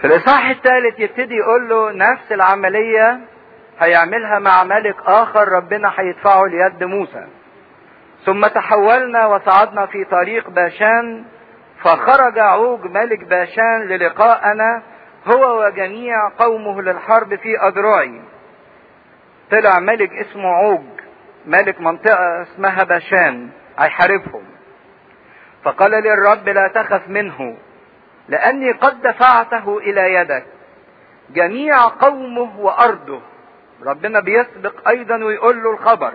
في الاصحاح الثالث يبتدي يقول له نفس العملية هيعملها مع ملك اخر ربنا هيدفعه ليد موسى ثم تحولنا وصعدنا في طريق باشان فخرج عوج ملك باشان للقاءنا هو وجميع قومه للحرب في أذرعي طلع ملك اسمه عوج ملك منطقة اسمها باشان هيحاربهم فقال للرب لا تخف منه لأني قد دفعته إلى يدك جميع قومه وأرضه ربنا بيسبق أيضا ويقول له الخبر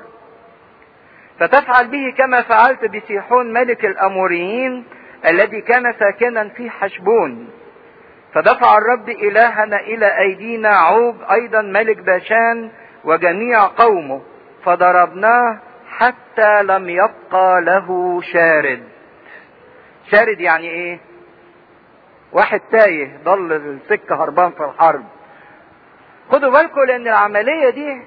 فتفعل به كما فعلت بسيحون ملك الأموريين الذي كان ساكنا في حشبون فدفع الرب إلهنا إلى أيدينا عوج أيضا ملك باشان وجميع قومه فضربناه حتى لم يبقى له شارد شارد يعني ايه واحد تايه ضل السكة هربان في الحرب خدوا بالكم لان العملية دي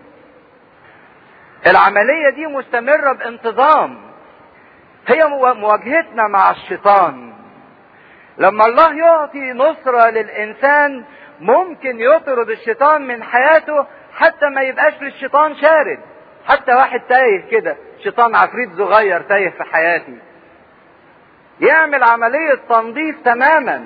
العملية دي مستمرة بانتظام هي مواجهتنا مع الشيطان لما الله يعطي نصرة للإنسان ممكن يطرد الشيطان من حياته حتى ما يبقاش للشيطان شارد حتى واحد تايه كده شيطان عفريت صغير تايه في حياتي يعمل عملية تنظيف تماما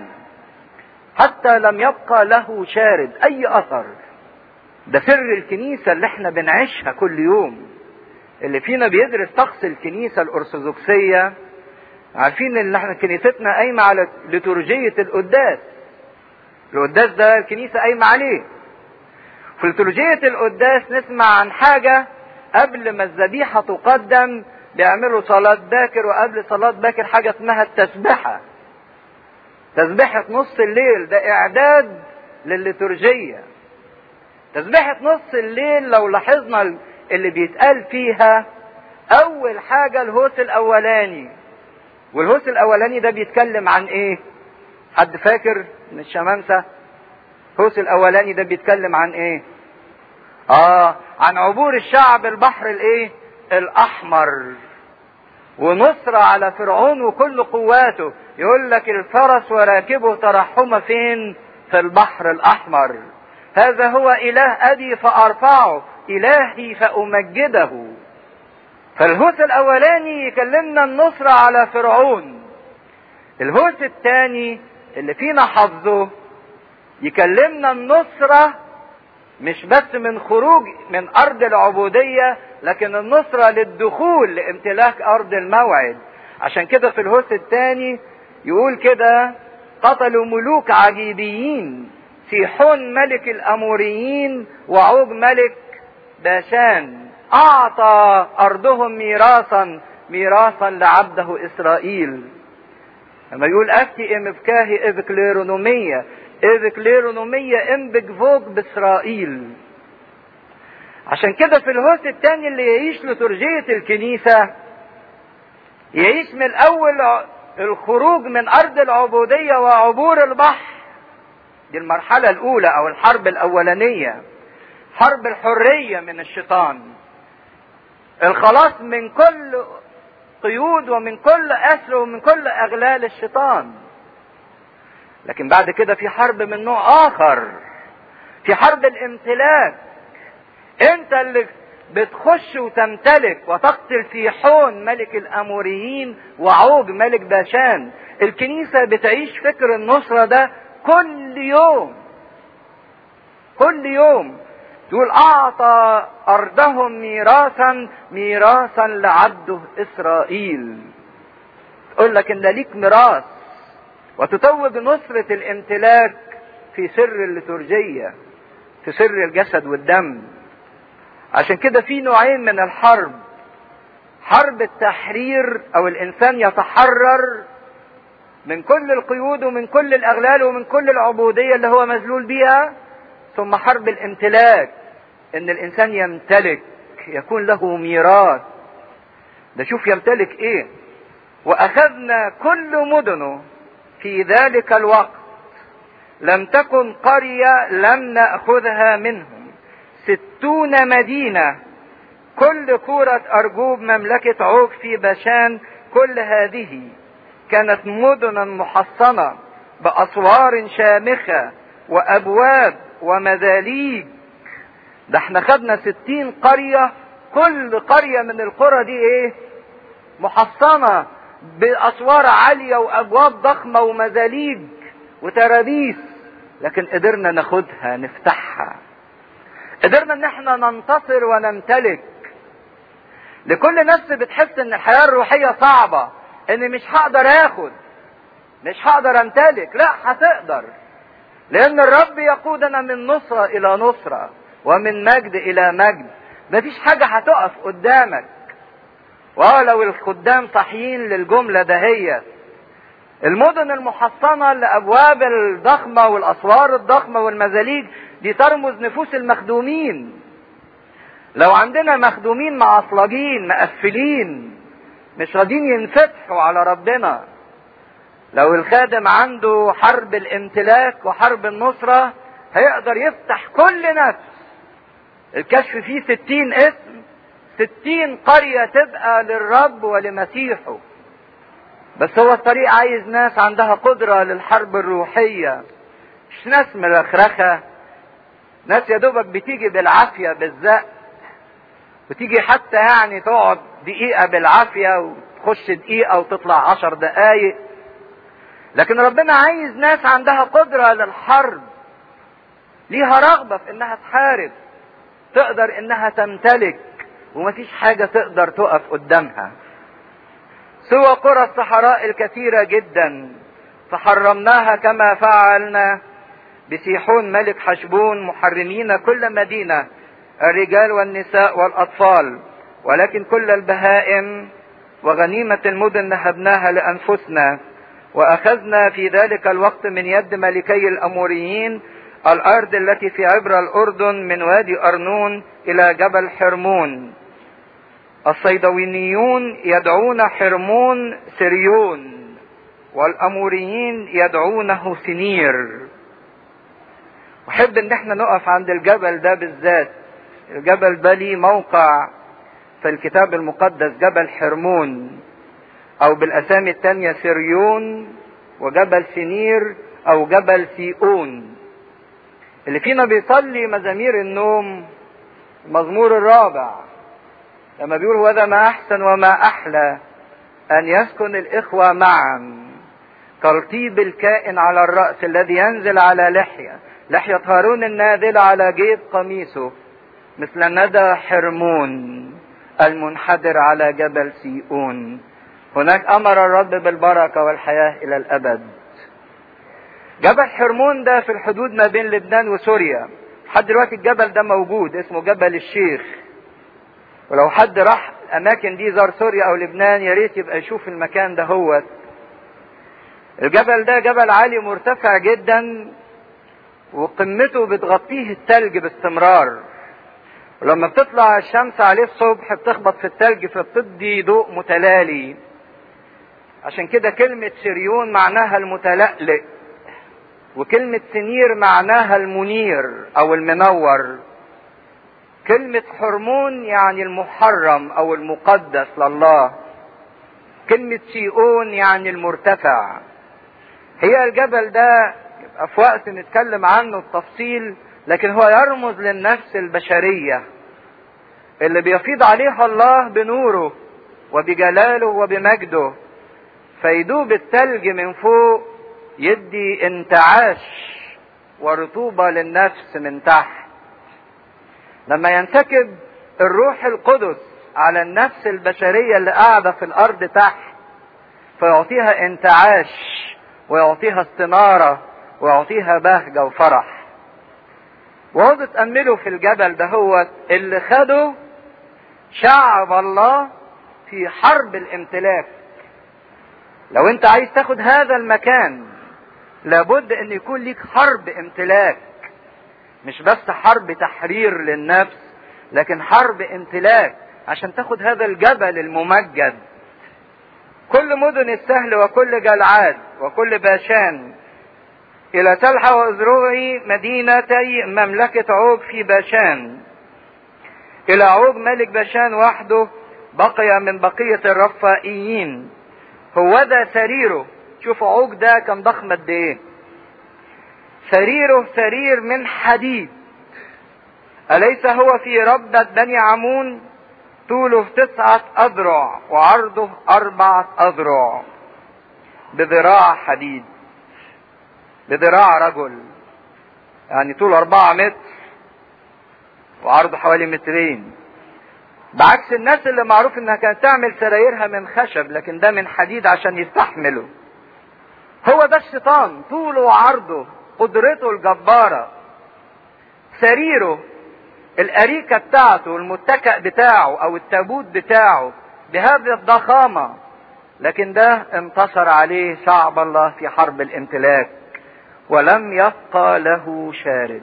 حتى لم يبقى له شارد أي أثر ده سر الكنيسة اللي احنا بنعيشها كل يوم اللي فينا بيدرس طقس الكنيسة الأرثوذكسية عارفين ان احنا كنيستنا قايمة على ليتورجية القداس القداس ده الكنيسة قايمة عليه في ليتورجية القداس نسمع عن حاجة قبل ما الذبيحة تقدم بيعملوا صلاة باكر وقبل صلاة باكر حاجة اسمها التسبحة تسبحة نص الليل ده إعداد للليتورجية تسبحة نص الليل لو لاحظنا اللي بيتقال فيها أول حاجة الهوس الأولاني والهوس الأولاني ده بيتكلم عن إيه؟ حد فاكر من الشمامسة؟ الهوس الأولاني ده بيتكلم عن إيه؟ آه عن عبور الشعب البحر الإيه؟ الأحمر ونصرة على فرعون وكل قواته يقول لك الفرس وراكبه ترحم فين في البحر الأحمر هذا هو إله أبي فأرفعه إلهي فأمجده فالهوس الأولاني يكلمنا النصرة على فرعون الهوس الثاني اللي فينا حظه يكلمنا النصرة مش بس من خروج من أرض العبودية لكن النصرة للدخول لامتلاك أرض الموعد عشان كده في الهوس الثاني يقول كده قتلوا ملوك عجيبيين سيحون ملك الأموريين وعوج ملك باشان أعطى أرضهم ميراثا ميراثا لعبده إسرائيل لما يقول أفتي إم بكاهي إذ كليرونومية إذ كليرونومية إم بجفوج بإسرائيل عشان كده في الهوس الثاني اللي يعيش لترجية الكنيسة يعيش من أول الخروج من أرض العبودية وعبور البحر دي المرحلة الأولى أو الحرب الأولانية حرب الحرية من الشيطان الخلاص من كل قيود ومن كل أسر ومن كل أغلال الشيطان لكن بعد كده في حرب من نوع آخر في حرب الامتلاك انت اللي بتخش وتمتلك وتقتل سيحون ملك الاموريين وعوج ملك باشان الكنيسة بتعيش فكر النصرة ده كل يوم كل يوم تقول اعطى ارضهم ميراثا ميراثا لعبده اسرائيل تقول لك ان ليك ميراث وتتوج نصرة الامتلاك في سر الليتورجية في سر الجسد والدم عشان كده في نوعين من الحرب حرب التحرير او الانسان يتحرر من كل القيود ومن كل الاغلال ومن كل العبوديه اللي هو مذلول بيها ثم حرب الامتلاك ان الانسان يمتلك يكون له ميراث ده شوف يمتلك ايه واخذنا كل مدنه في ذلك الوقت لم تكن قريه لم ناخذها منهم ستون مدينه كل كوره ارجوب مملكه عوج في بشان كل هذه كانت مدنا محصنه باسوار شامخه وابواب ومذاليج ده احنا خدنا ستين قرية كل قرية من القرى دي ايه محصنة باسوار عالية وابواب ضخمة ومذاليج وترابيس لكن قدرنا ناخدها نفتحها قدرنا ان احنا ننتصر ونمتلك لكل نفس بتحس ان الحياة الروحية صعبة ان مش هقدر اخد مش هقدر امتلك لا هتقدر لان الرب يقودنا من نصرة الى نصرة ومن مجد الى مجد مفيش حاجة هتقف قدامك ولو الخدام صحيين للجملة دهيت المدن المحصنة الأبواب الضخمة والأسوار الضخمة والمزاليج دي ترمز نفوس المخدومين لو عندنا مخدومين معصلجين مقفلين مش راضيين ينفتحوا على ربنا لو الخادم عنده حرب الامتلاك وحرب النصرة هيقدر يفتح كل نفس الكشف فيه ستين اسم ستين قرية تبقى للرب ولمسيحه بس هو الطريق عايز ناس عندها قدرة للحرب الروحية مش ناس مرخرخة ناس يا دوبك بتيجي بالعافية بالزق وتيجي حتى يعني تقعد دقيقة بالعافية وتخش دقيقة وتطلع عشر دقايق لكن ربنا عايز ناس عندها قدرة للحرب ليها رغبة في انها تحارب تقدر انها تمتلك ومفيش حاجة تقدر تقف قدامها سوى قرى الصحراء الكثيرة جدا فحرمناها كما فعلنا بسيحون ملك حشبون محرمين كل مدينة الرجال والنساء والأطفال ولكن كل البهائم وغنيمة المدن نهبناها لأنفسنا وأخذنا في ذلك الوقت من يد ملكي الأموريين الأرض التي في عبر الأردن من وادي أرنون إلى جبل حرمون الصيدوينيون يدعون حرمون سريون والأموريين يدعونه سنير أحب إن احنا نقف عند الجبل ده بالذات الجبل ده ليه موقع في الكتاب المقدس جبل حرمون أو بالأسامي التانية سريون وجبل سنير أو جبل سيئون اللي فينا بيصلي مزامير النوم المزمور الرابع لما بيقول وذا ما أحسن وما أحلى أن يسكن الإخوة معا كالطيب الكائن على الرأس الذي ينزل على لحية لحية هارون النازل على جيب قميصه مثل ندى حرمون المنحدر على جبل سيئون هناك أمر الرب بالبركة والحياة إلى الأبد جبل حرمون ده في الحدود ما بين لبنان وسوريا لحد دلوقتي الجبل ده موجود اسمه جبل الشيخ ولو حد راح الاماكن دي زار سوريا او لبنان يا ريت يبقى يشوف المكان ده هو الجبل ده جبل عالي مرتفع جدا وقمته بتغطيه التلج باستمرار ولما بتطلع الشمس عليه الصبح بتخبط في التلج فبتدي ضوء متلالي عشان كده كلمة سريون معناها المتلألئ وكلمة سنير معناها المنير أو المنور كلمة حرمون يعني المحرم أو المقدس لله كلمة سيئون يعني المرتفع هي الجبل ده يبقى في وقت نتكلم عنه بتفصيل لكن هو يرمز للنفس البشرية اللي بيفيض عليها الله بنوره وبجلاله وبمجده فيدوب التلج من فوق يدي انتعاش ورطوبة للنفس من تحت لما ينسكب الروح القدس على النفس البشرية اللي قاعدة في الأرض تحت فيعطيها انتعاش ويعطيها استنارة ويعطيها بهجة وفرح وهو تأملوا في الجبل ده هو اللي خده شعب الله في حرب الامتلاك لو انت عايز تاخد هذا المكان لابد ان يكون ليك حرب امتلاك مش بس حرب تحرير للنفس لكن حرب امتلاك عشان تاخد هذا الجبل الممجد كل مدن السهل وكل جلعاد وكل باشان إلى تلحى وإزروعي مدينتي مملكة عوج في باشان إلى عوج ملك باشان وحده بقي من بقية الرفائيين هو ده سريره شوفوا عوج ده كان ضخم قد ايه سريره سرير من حديد أليس هو في ربة بني عمون طوله تسعة أذرع وعرضه أربعة أذرع بذراع حديد بذراع رجل يعني طول أربعة متر وعرضه حوالي مترين بعكس الناس اللي معروف انها كانت تعمل سرايرها من خشب لكن ده من حديد عشان يستحمله هو ده الشيطان طوله وعرضه قدرته الجبارة سريره الأريكة بتاعته المتكأ بتاعه أو التابوت بتاعه بهذه الضخامة لكن ده انتصر عليه شعب الله في حرب الامتلاك ولم يبقى له شارد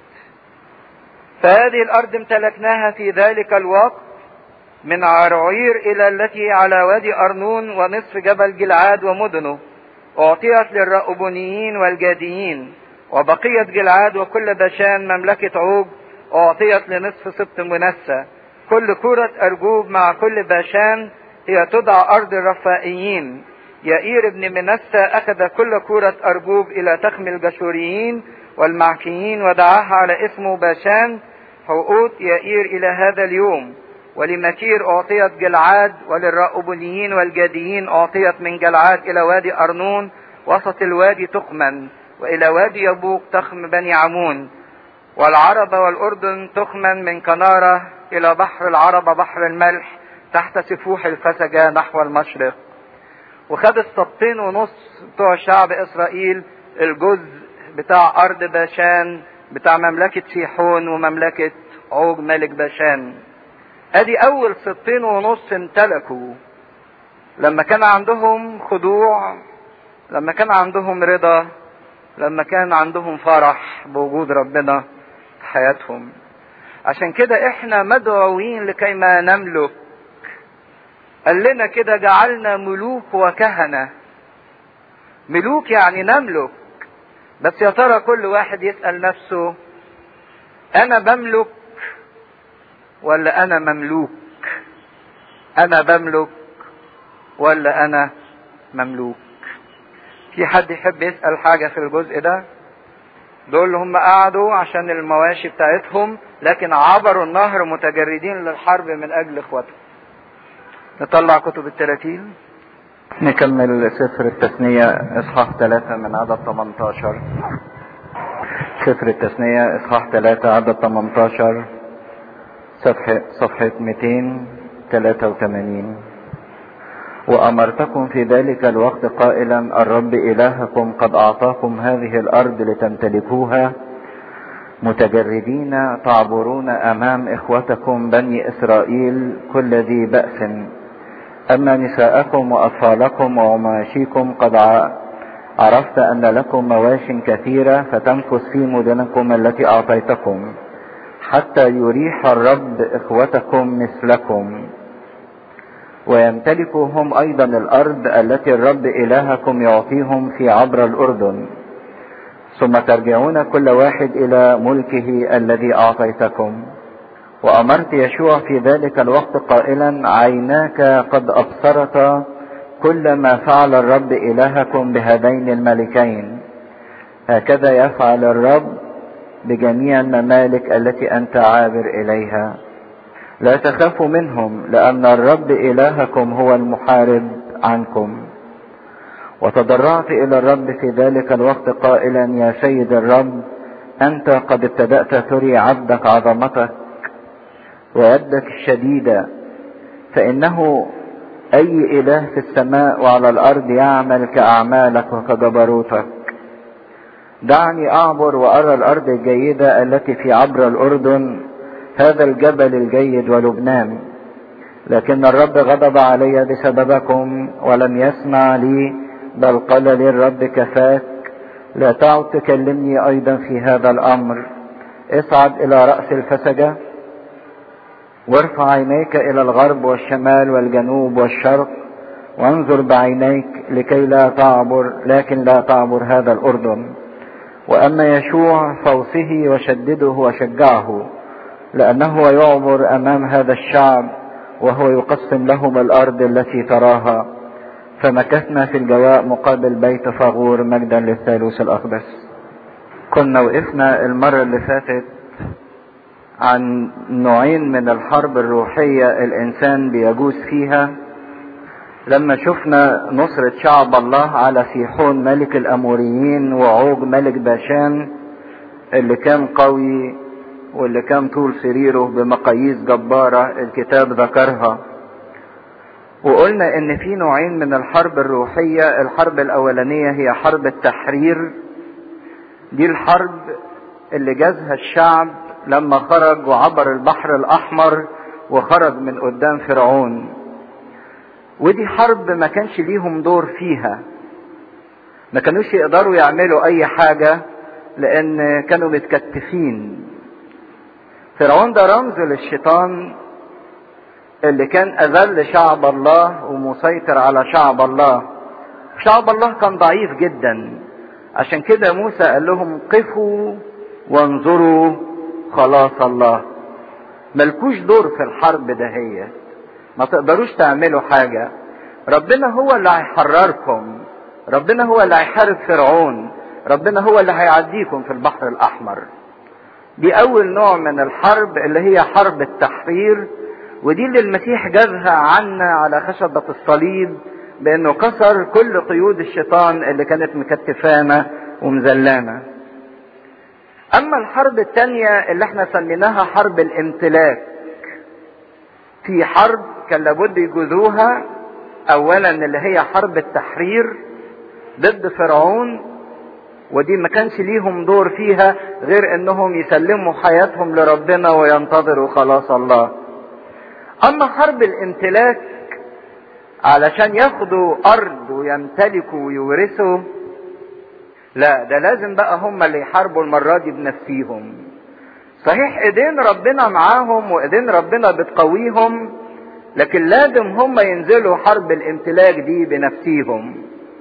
فهذه الأرض امتلكناها في ذلك الوقت من عرعير إلى التي على وادي أرنون ونصف جبل جلعاد ومدنه أعطيت للرأبونيين والجاديين وبقية جلعاد وكل بشان مملكة عوج أعطيت لنصف سبط منسى كل كرة أرجوب مع كل باشان هي تدعى أرض الرفائيين يائير بن منسى أخذ كل كرة أرجوب إلى تخم الجشوريين والمعكيين ودعاها على اسمه باشان حقوق يائير إلى هذا اليوم ولمكير أعطيت جلعاد وللرأبونيين والجاديين أعطيت من جلعاد إلى وادي أرنون وسط الوادي تخما وإلى وادي يبوق تخم بني عمون والعرب والأردن تخما من كنارة إلى بحر العرب بحر الملح تحت سفوح الفسجة نحو المشرق وخد السبطين ونص بتوع شعب إسرائيل الجزء بتاع أرض باشان بتاع مملكة سيحون ومملكة عوج ملك باشان ادي اول سبطين ونص امتلكوا لما كان عندهم خضوع لما كان عندهم رضا لما كان عندهم فرح بوجود ربنا في حياتهم عشان كده احنا مدعوين لكي ما نملك قال لنا كده جعلنا ملوك وكهنة ملوك يعني نملك بس يا ترى كل واحد يسأل نفسه انا بملك ولا انا مملوك انا بملك ولا انا مملوك في حد يحب يسأل حاجة في الجزء ده دول اللي هم قعدوا عشان المواشي بتاعتهم لكن عبروا النهر متجردين للحرب من اجل اخواتهم نطلع كتب التلاتين نكمل سفر التثنية اصحاح ثلاثة من عدد 18 سفر التثنية اصحاح ثلاثة عدد 18 صفحة صفحة 283 وأمرتكم في ذلك الوقت قائلا الرب إلهكم قد أعطاكم هذه الأرض لتمتلكوها متجردين تعبرون أمام إخوتكم بني إسرائيل كل ذي بأس أما نساءكم وأطفالكم ومواشيكم قد عرفت أن لكم مواش كثيرة فتمكث في مدنكم التي أعطيتكم حتى يريح الرب إخوتكم مثلكم ويمتلكوا هم أيضا الأرض التي الرب إلهكم يعطيهم في عبر الأردن ثم ترجعون كل واحد إلى ملكه الذي أعطيتكم وأمرت يشوع في ذلك الوقت قائلا عيناك قد أبصرت كل ما فعل الرب إلهكم بهذين الملكين هكذا يفعل الرب بجميع الممالك التي أنت عابر إليها لا تخافوا منهم لأن الرب إلهكم هو المحارب عنكم وتضرعت إلى الرب في ذلك الوقت قائلا يا سيد الرب أنت قد ابتدأت تري عبدك عظمتك ويدك الشديدة فإنه أي إله في السماء وعلى الأرض يعمل كأعمالك وكجبروتك دعني أعبر وأرى الأرض الجيدة التي في عبر الأردن هذا الجبل الجيد ولبنان لكن الرب غضب علي بسببكم ولم يسمع لي بل قال لي الرب كفاك لا تعد تكلمني أيضا في هذا الأمر اصعد إلى رأس الفسجة وارفع عينيك إلى الغرب والشمال والجنوب والشرق وانظر بعينيك لكي لا تعبر لكن لا تعبر هذا الأردن وأما يشوع فوصه وشدده وشجعه لأنه يعبر أمام هذا الشعب وهو يقسم لهم الأرض التي تراها فمكثنا في الجواء مقابل بيت فاغور مجدا للثالوث الأقدس كنا وقفنا المرة اللي فاتت عن نوعين من الحرب الروحية الإنسان بيجوز فيها لما شفنا نصرة شعب الله على سيحون ملك الأموريين وعوج ملك باشان اللي كان قوي واللي كان طول سريره بمقاييس جبارة الكتاب ذكرها وقلنا ان في نوعين من الحرب الروحية الحرب الاولانية هي حرب التحرير دي الحرب اللي جازها الشعب لما خرج وعبر البحر الاحمر وخرج من قدام فرعون ودي حرب ما كانش ليهم دور فيها ما كانوش يقدروا يعملوا اي حاجة لان كانوا متكتفين فرعون ده رمز للشيطان اللي كان اذل شعب الله ومسيطر على شعب الله شعب الله كان ضعيف جدا عشان كده موسى قال لهم قفوا وانظروا خلاص الله ملكوش دور في الحرب دهية ما تقدروش تعملوا حاجة ربنا هو اللي هيحرركم ربنا هو اللي هيحارب فرعون ربنا هو اللي هيعديكم في البحر الاحمر دي اول نوع من الحرب اللي هي حرب التحرير ودي اللي المسيح جابها عنا على خشبة الصليب بانه كسر كل قيود الشيطان اللي كانت مكتفانا ومذلانا اما الحرب التانية اللي احنا سميناها حرب الامتلاك في حرب كان لابد يجوزوها اولا اللي هي حرب التحرير ضد فرعون ودي ما كانش ليهم دور فيها غير انهم يسلموا حياتهم لربنا وينتظروا خلاص الله اما حرب الامتلاك علشان ياخدوا ارض ويمتلكوا ويورثوا لا ده لازم بقى هم اللي يحاربوا المرة دي بنفسيهم صحيح ايدين ربنا معاهم وايدين ربنا بتقويهم لكن لازم هم ينزلوا حرب الامتلاك دي بنفسيهم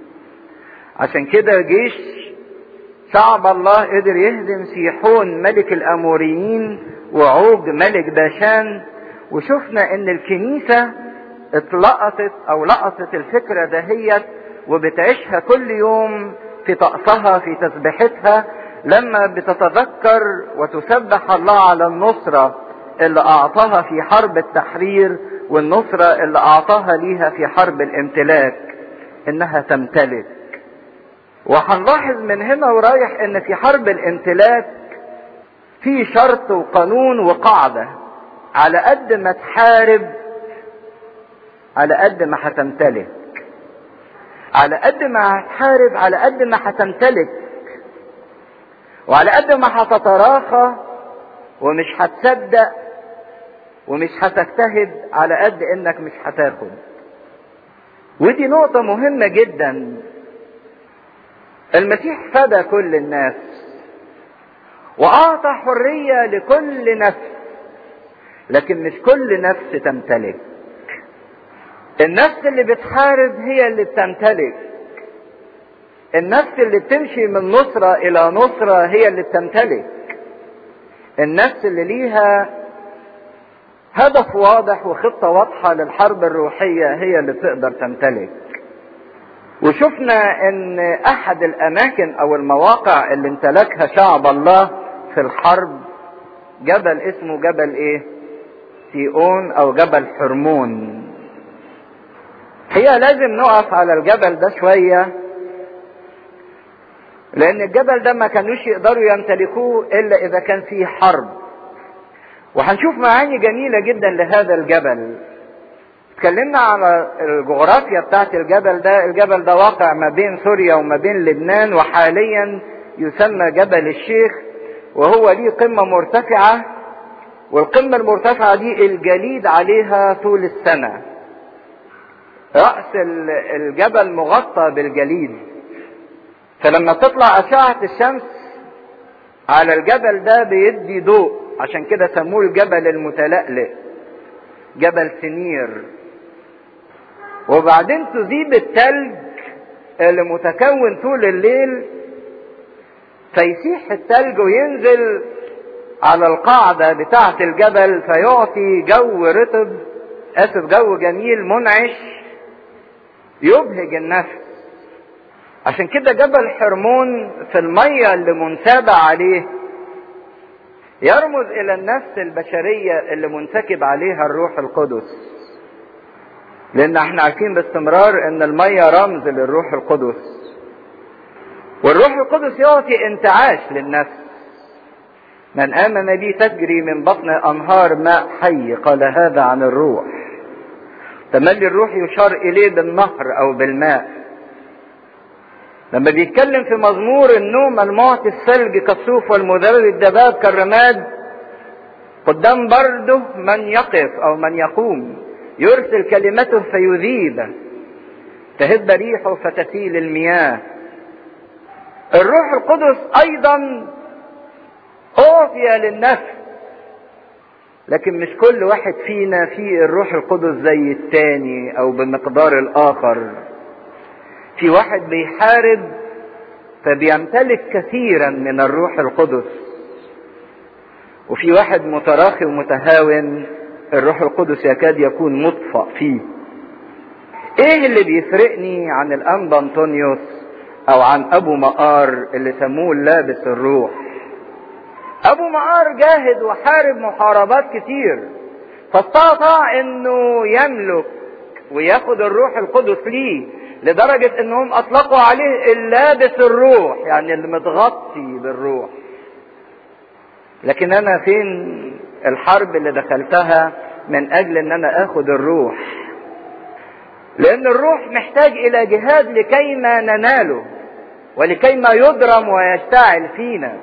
عشان كده جيش شعب الله قدر يهزم سيحون ملك الاموريين وعوج ملك باشان وشفنا ان الكنيسة اتلقطت او لقطت الفكرة دهيت وبتعيشها كل يوم في طقسها في تسبيحتها لما بتتذكر وتسبح الله على النصرة اللي اعطاها في حرب التحرير والنصرة اللي اعطاها ليها في حرب الامتلاك انها تمتلك وهنلاحظ من هنا ورايح ان في حرب الامتلاك في شرط وقانون وقاعدة على قد ما تحارب على قد ما هتمتلك على قد ما هتحارب على قد ما هتمتلك وعلى قد ما هتتراخى ومش هتصدق ومش هتجتهد على قد انك مش هتاخد ودي نقطة مهمة جدا المسيح فدى كل الناس واعطى حرية لكل نفس لكن مش كل نفس تمتلك النفس اللي بتحارب هي اللي بتمتلك النفس اللي بتمشي من نصرة الى نصرة هي اللي بتمتلك النفس اللي ليها هدف واضح وخطة واضحة للحرب الروحية هي اللي تقدر تمتلك وشفنا ان احد الاماكن او المواقع اللي امتلكها شعب الله في الحرب جبل اسمه جبل ايه سيئون او جبل حرمون هي لازم نقف على الجبل ده شوية لان الجبل ده ما كانوش يقدروا يمتلكوه الا اذا كان فيه حرب وهنشوف معاني جميلة جدا لهذا الجبل اتكلمنا على الجغرافيا بتاعت الجبل ده الجبل ده واقع ما بين سوريا وما بين لبنان وحاليا يسمى جبل الشيخ وهو ليه قمة مرتفعة والقمة المرتفعة دي الجليد عليها طول السنة رأس الجبل مغطى بالجليد فلما تطلع أشعة الشمس على الجبل ده بيدي ضوء عشان كده سموه الجبل المتلألئ جبل سنير وبعدين تذيب التلج اللي متكون طول الليل فيسيح التلج وينزل على القاعدة بتاعة الجبل فيعطي جو رطب اسف جو جميل منعش يبهج النفس عشان كده جبل حرمون في المية اللي منسابة عليه يرمز الى النفس البشرية اللي منسكب عليها الروح القدس لان احنا عارفين باستمرار ان المية رمز للروح القدس والروح القدس يعطي انتعاش للنفس من امن بي تجري من بطن انهار ماء حي قال هذا عن الروح تملي الروح يشار اليه بالنهر او بالماء لما بيتكلم في مزمور النوم المعطي الثلج كالصوف والمذرب الدباب كالرماد قدام برده من يقف او من يقوم يرسل كلمته فيذيب تهب ريحه فتسيل المياه الروح القدس ايضا اعطي للنفس لكن مش كل واحد فينا فيه الروح القدس زي التاني او بمقدار الاخر في واحد بيحارب فبيمتلك كثيرا من الروح القدس وفي واحد متراخي ومتهاون الروح القدس يكاد يكون مطفأ فيه ايه اللي بيفرقني عن الانبا انطونيوس او عن ابو مقار اللي سموه لابس الروح ابو مقار جاهد وحارب محاربات كتير فاستطاع انه يملك وياخد الروح القدس ليه لدرجة انهم اطلقوا عليه اللابس الروح يعني اللي متغطي بالروح لكن انا فين الحرب اللي دخلتها من اجل ان انا اخد الروح لان الروح محتاج الى جهاد لكي ما نناله ولكي ما يضرم ويشتعل فينا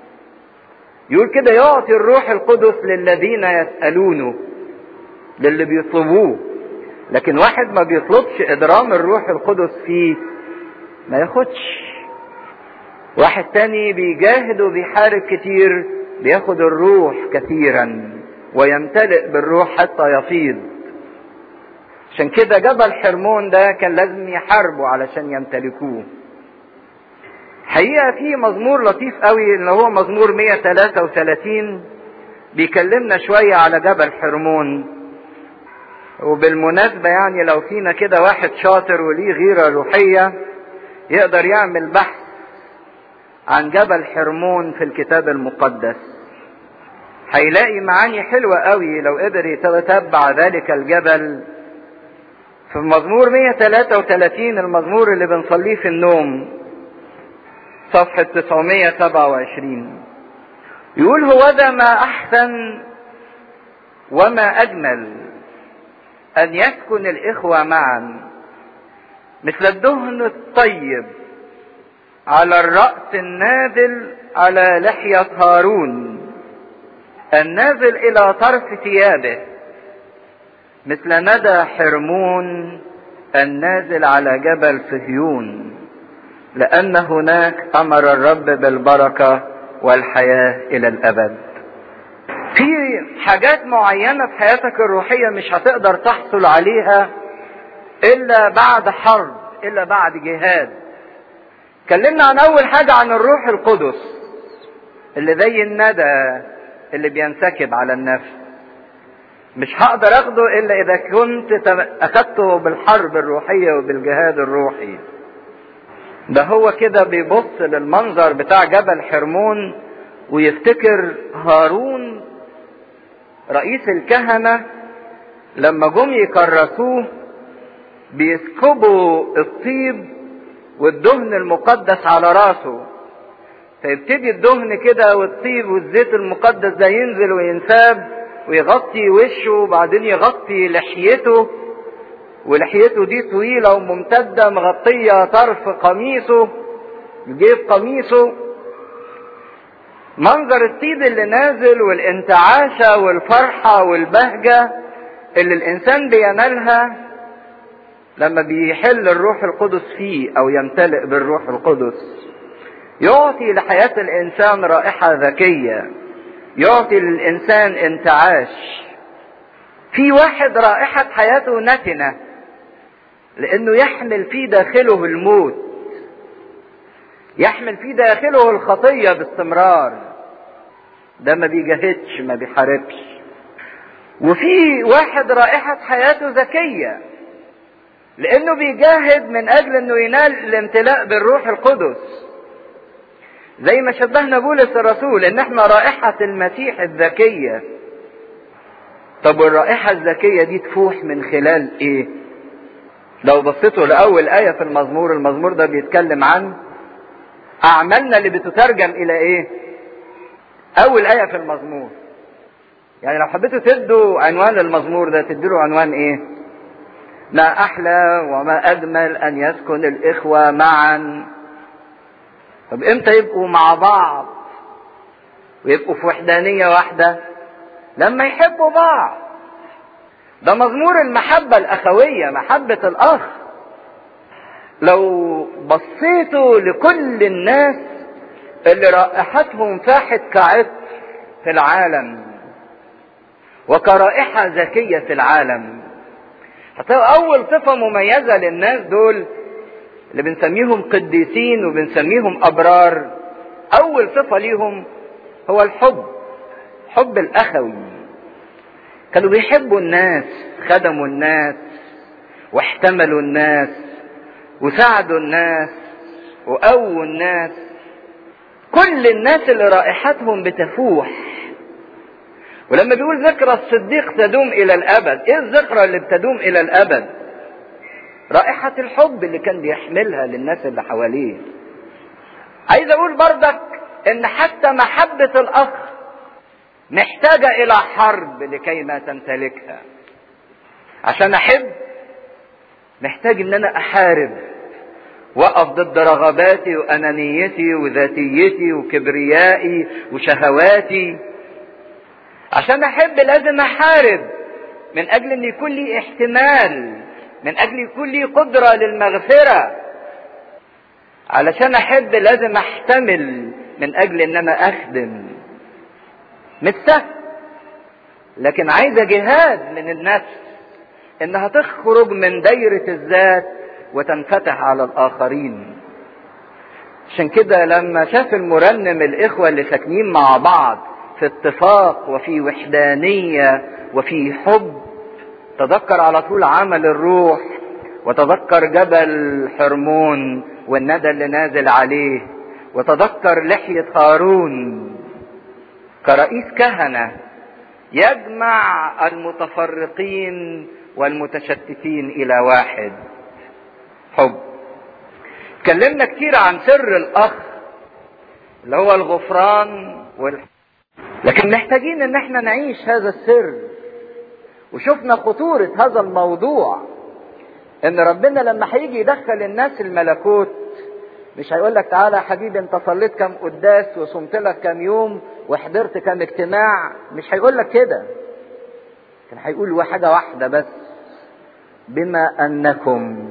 يقول كده يعطي الروح القدس للذين يسألونه للي بيطلبوه لكن واحد ما بيطلبش ادرام الروح القدس فيه ما ياخدش واحد تاني بيجاهد وبيحارب كتير بياخد الروح كثيرا ويمتلئ بالروح حتى يفيض عشان كده جبل حرمون ده كان لازم يحاربوا علشان يمتلكوه حقيقة في مزمور لطيف قوي اللي هو مزمور 133 بيكلمنا شوية على جبل حرمون وبالمناسبة يعني لو فينا كده واحد شاطر وليه غيرة روحية يقدر يعمل بحث عن جبل حرمون في الكتاب المقدس هيلاقي معاني حلوة قوي لو قدر يتتبع ذلك الجبل في مزمور 133 المزمور اللي بنصليه في النوم صفحة 927 يقول هو ذا ما أحسن وما أجمل أن يسكن الإخوة معا مثل الدهن الطيب على الرأس النازل على لحية هارون النازل إلى طرف ثيابه مثل ندى حرمون النازل على جبل صهيون لأن هناك أمر الرب بالبركة والحياة إلى الأبد في حاجات معينة في حياتك الروحية مش هتقدر تحصل عليها إلا بعد حرب إلا بعد جهاد اتكلمنا عن أول حاجة عن الروح القدس اللي زي الندى اللي بينسكب على النفس مش هقدر اخده الا اذا كنت اخدته بالحرب الروحية وبالجهاد الروحي ده هو كده بيبص للمنظر بتاع جبل حرمون ويفتكر هارون رئيس الكهنة لما جم يكرسوه بيسكبوا الطيب والدهن المقدس على راسه فيبتدي الدهن كده والطيب والزيت المقدس ده ينزل وينساب ويغطي وشه وبعدين يغطي لحيته ولحيته دي طويلة وممتدة مغطية طرف قميصه جيب قميصه منظر الطيب اللي نازل والانتعاشة والفرحة والبهجة اللي الإنسان بينالها لما بيحل الروح القدس فيه أو يمتلئ بالروح القدس يعطي لحياة الإنسان رائحة ذكية يعطي للإنسان انتعاش في واحد رائحة حياته نتنة لأنه يحمل في داخله الموت يحمل في داخله الخطية باستمرار ده ما بيجاهدش ما بيحاربش وفي واحد رائحة حياته ذكية لانه بيجاهد من اجل انه ينال الامتلاء بالروح القدس زي ما شبهنا بولس الرسول ان احنا رائحة المسيح الذكية طب والرائحة الذكية دي تفوح من خلال ايه لو بصيتوا لأول آية في المزمور المزمور ده بيتكلم عن أعمالنا اللي بتترجم إلى إيه؟ أول آية في المزمور. يعني لو حبيتوا تدوا عنوان للمزمور ده تدوا عنوان إيه؟ ما أحلى وما أجمل أن يسكن الإخوة معا. طب إمتى يبقوا مع بعض؟ ويبقوا في وحدانية واحدة؟ لما يحبوا بعض. ده مزمور المحبة الأخوية محبة الأخ لو بصيتوا لكل الناس اللي رائحتهم فاحت كعطر في العالم وكرائحة ذكية في العالم هتلاقوا أول صفة مميزة للناس دول اللي بنسميهم قديسين وبنسميهم أبرار أول صفة ليهم هو الحب حب الأخوي كانوا بيحبوا الناس خدموا الناس واحتملوا الناس وساعدوا الناس وقووا الناس كل الناس اللي رائحتهم بتفوح ولما بيقول ذكرى الصديق تدوم الى الابد ايه الذكرى اللي بتدوم الى الابد رائحة الحب اللي كان بيحملها للناس اللي حواليه عايز اقول بردك ان حتى محبة الاخ محتاجة الى حرب لكي ما تمتلكها عشان احب محتاج ان انا احارب واقف ضد رغباتي وانانيتي وذاتيتي وكبريائي وشهواتي عشان احب لازم احارب من اجل ان يكون لي احتمال من اجل يكون لي قدرة للمغفرة علشان احب لازم احتمل من اجل ان انا اخدم مش سهل لكن عايزة جهاد من النفس انها تخرج من دايرة الذات وتنفتح على الاخرين عشان كده لما شاف المرنم الاخوة اللي ساكنين مع بعض في اتفاق وفي وحدانية وفي حب تذكر على طول عمل الروح وتذكر جبل حرمون والندى اللي نازل عليه وتذكر لحية هارون كرئيس كهنة يجمع المتفرقين والمتشتتين الى واحد حب اتكلمنا كتير عن سر الاخ اللي هو الغفران وال... لكن محتاجين ان احنا نعيش هذا السر وشفنا خطورة هذا الموضوع ان ربنا لما هيجي يدخل الناس الملكوت مش هيقول لك تعالى يا حبيبي انت صليت كام قداس وصمت لك كام يوم وحضرت كام اجتماع مش هيقول لك كده كان هيقول حاجة واحدة بس بما انكم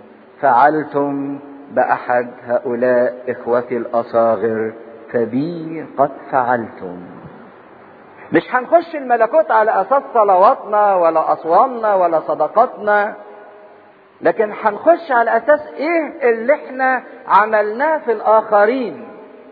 فعلتم باحد هؤلاء اخوتي الاصاغر فبي قد فعلتم مش هنخش الملكوت على اساس صلواتنا ولا اصوامنا ولا صدقاتنا لكن هنخش على اساس ايه اللي احنا عملناه في الاخرين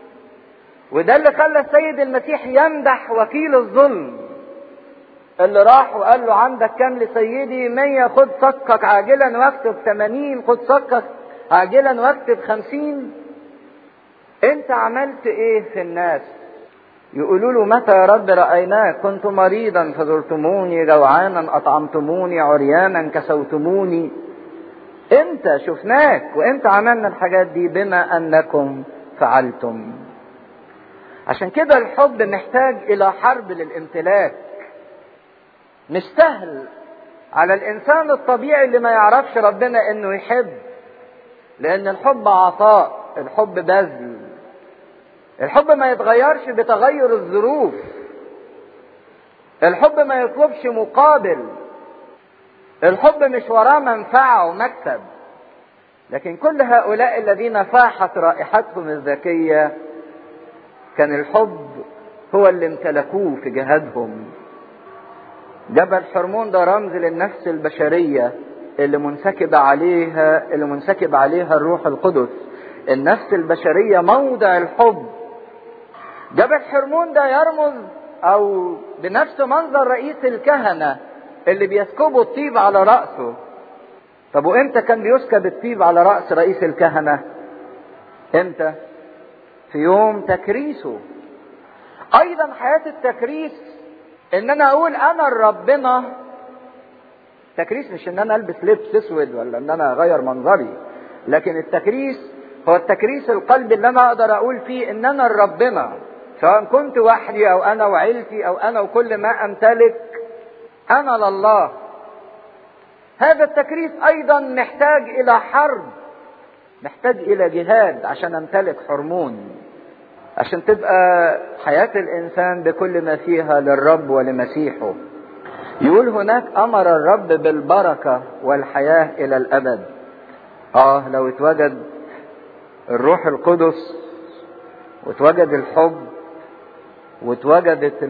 وده اللي خلى السيد المسيح يمدح وكيل الظلم اللي راح وقال له عندك كام لسيدي مية خد صكك عاجلا واكتب ثمانين خد صكك عاجلا واكتب خمسين انت عملت ايه في الناس يقولوا له متى يا رب رأيناك كنت مريضا فزرتموني جوعانا أطعمتموني عريانا كسوتموني انت شفناك وانت عملنا الحاجات دي بما انكم فعلتم عشان كده الحب محتاج الى حرب للامتلاك مش سهل على الانسان الطبيعي اللي ما يعرفش ربنا انه يحب لان الحب عطاء الحب بذل الحب ما يتغيرش بتغير الظروف الحب ما يطلبش مقابل الحب مش وراه منفعة ومكسب لكن كل هؤلاء الذين فاحت رائحتهم الذكية كان الحب هو اللي امتلكوه في جهادهم جبل حرمون ده رمز للنفس البشرية اللي منسكب عليها اللي منسكب عليها الروح القدس النفس البشرية موضع الحب جبل حرمون ده يرمز او بنفس منظر رئيس الكهنة اللي بيسكبوا الطيب على رأسه طب وامتى كان بيسكب الطيب على رأس رئيس الكهنة امتى في يوم تكريسه ايضا حياة التكريس ان انا اقول انا ربنا تكريس مش ان انا البس لبس اسود ولا ان انا اغير منظري لكن التكريس هو التكريس القلبي اللي انا اقدر اقول فيه ان انا ربنا سواء كنت وحدي او انا وعيلتي او انا وكل ما امتلك انا لله هذا التكريس ايضا محتاج الى حرب محتاج الى جهاد عشان امتلك حرمون عشان تبقى حياة الانسان بكل ما فيها للرب ولمسيحه يقول هناك امر الرب بالبركة والحياة الى الابد اه لو اتوجد الروح القدس واتوجد الحب واتوجدت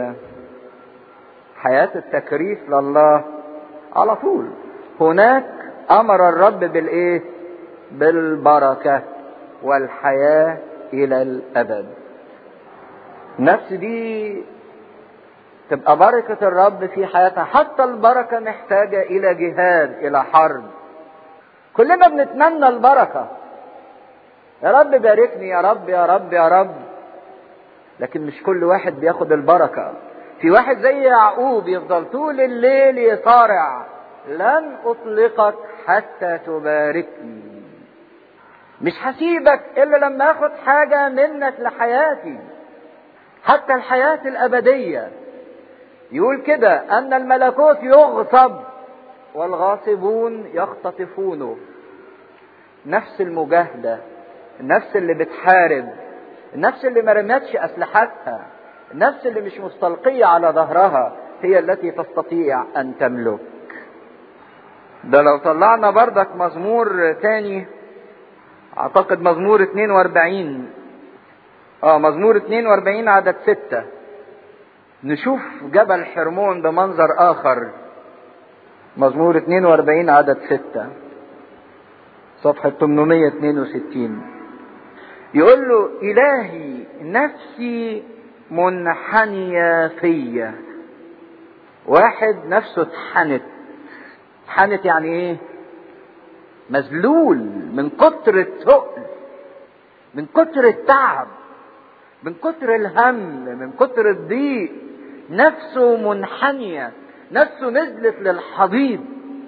حياة التكريس لله على طول هناك امر الرب بالايه بالبركة والحياة الى الابد النفس دي تبقى بركة الرب في حياتها حتى البركة محتاجة الى جهاد الى حرب كلنا بنتمنى البركة يا رب باركني يا رب يا رب يا رب لكن مش كل واحد بياخد البركة في واحد زي يعقوب يفضل طول الليل يصارع لن اطلقك حتى تباركني مش هسيبك الا لما اخد حاجة منك لحياتي حتى الحياة الابدية يقول كده ان الملكوت يغصب والغاصبون يختطفونه نفس المجاهدة النفس اللي بتحارب النفس اللي ما رمتش اسلحتها النفس اللي مش مستلقية على ظهرها هي التي تستطيع ان تملك ده لو طلعنا بردك مزمور تاني اعتقد مزمور 42 اه مزمور 42 عدد ستة نشوف جبل حرمون بمنظر اخر مزمور 42 عدد ستة صفحة 862 يقول له إلهي نفسي منحنية فيا واحد نفسه اتحنت اتحنت يعني ايه مذلول من كتر الثقل من كتر التعب من كتر الهم من كتر الضيق نفسه منحنية نفسه نزلت للحضيض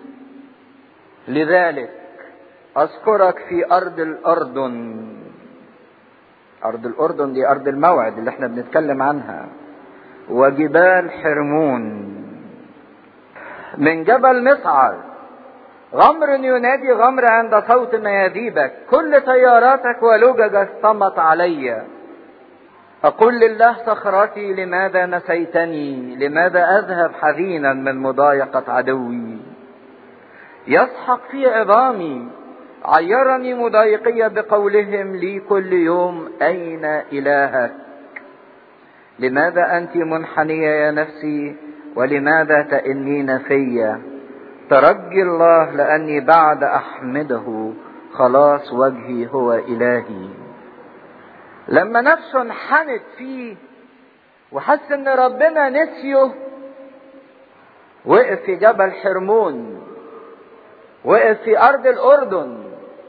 لذلك أذكرك في أرض الأردن أرض الأردن دي أرض الموعد اللي احنا بنتكلم عنها وجبال حرمون من جبل مصعر غمر ينادي غمر عند صوت مياديبك كل طياراتك ولججك صمت علي أقول لله صخرتي لماذا نسيتني لماذا أذهب حزينا من مضايقة عدوي يسحق في عظامي عيرني مضايقية بقولهم لي كل يوم أين إلهك لماذا أنت منحنية يا نفسي ولماذا تئنين فيا ترجي الله لأني بعد أحمده خلاص وجهي هو إلهي لما نفسه انحنت فيه وحس ان ربنا نسيه وقف في جبل حرمون وقف في ارض الاردن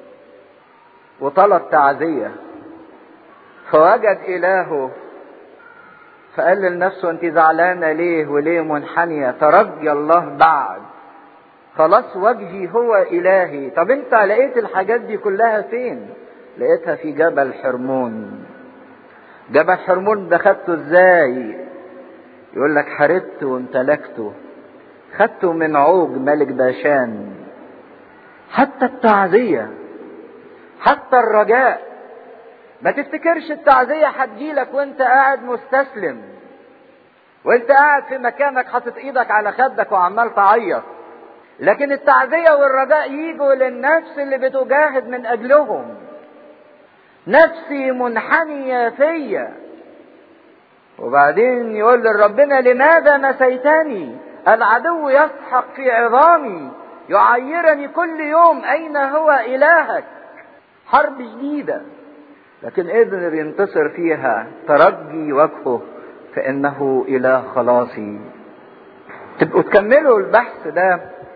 وطلب تعزيه فوجد الهه فقال لنفسه انت زعلانه ليه وليه منحنيه ترجي الله بعد خلاص وجهي هو الهي طب انت لقيت الحاجات دي كلها فين لقيتها في جبل حرمون جبل حرمون ده خدته ازاي يقول لك حاربته وامتلكته خدته من عوج ملك باشان حتى التعزية حتى الرجاء ما تفتكرش التعزية هتجيلك وانت قاعد مستسلم وانت قاعد في مكانك حاطط ايدك على خدك وعمال تعيط لكن التعزية والرجاء يجوا للنفس اللي بتجاهد من اجلهم نفسي منحنية فيا وبعدين يقول لربنا لماذا نسيتني العدو يسحق في عظامي يعيرني كل يوم اين هو الهك حرب جديدة لكن قدر ينتصر فيها ترجي وجهه فانه اله خلاصي تبقوا تكملوا البحث ده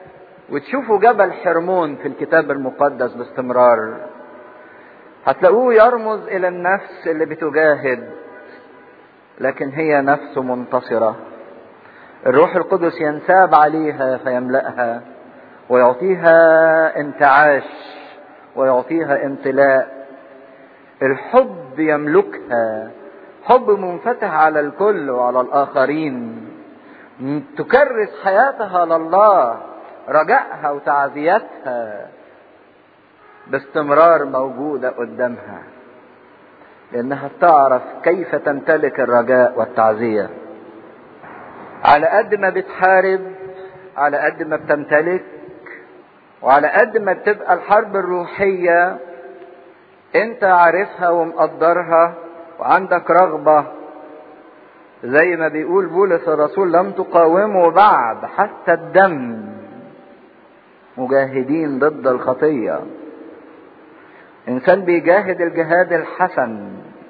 وتشوفوا جبل حرمون في الكتاب المقدس باستمرار هتلاقوه يرمز الى النفس اللي بتجاهد لكن هي نفس منتصره الروح القدس ينساب عليها فيملاها ويعطيها انتعاش ويعطيها امتلاء الحب يملكها حب منفتح على الكل وعلى الاخرين تكرس حياتها لله رجائها وتعزيتها باستمرار موجوده قدامها لانها تعرف كيف تمتلك الرجاء والتعزيه على قد ما بتحارب على قد ما بتمتلك وعلى قد ما بتبقى الحرب الروحيه انت عارفها ومقدرها وعندك رغبه زي ما بيقول بولس الرسول لم تقاوموا بعد حتى الدم مجاهدين ضد الخطيه انسان بيجاهد الجهاد الحسن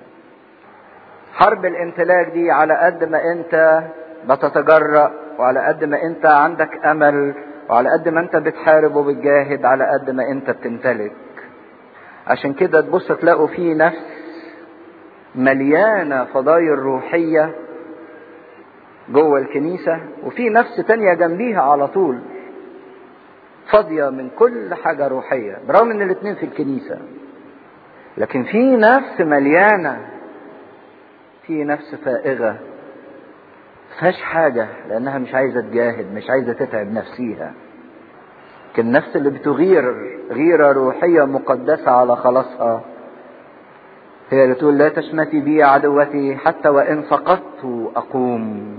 حرب الامتلاك دي على قد ما انت بتتجرأ وعلى قد ما انت عندك امل وعلى قد ما انت بتحارب وبتجاهد على قد ما انت بتمتلك عشان كده تبص تلاقوا في نفس مليانة فضايل روحية جوه الكنيسة وفي نفس تانية جنبيها على طول فاضية من كل حاجة روحية برغم ان الاتنين في الكنيسة لكن في نفس مليانة في نفس فائغة فيهاش حاجة لأنها مش عايزة تجاهد مش عايزة تتعب نفسيها لكن النفس اللي بتغير غيرة روحية مقدسة على خلاصها هي اللي تقول لا تشمتي بي عدوتي حتى وإن سقطت أقوم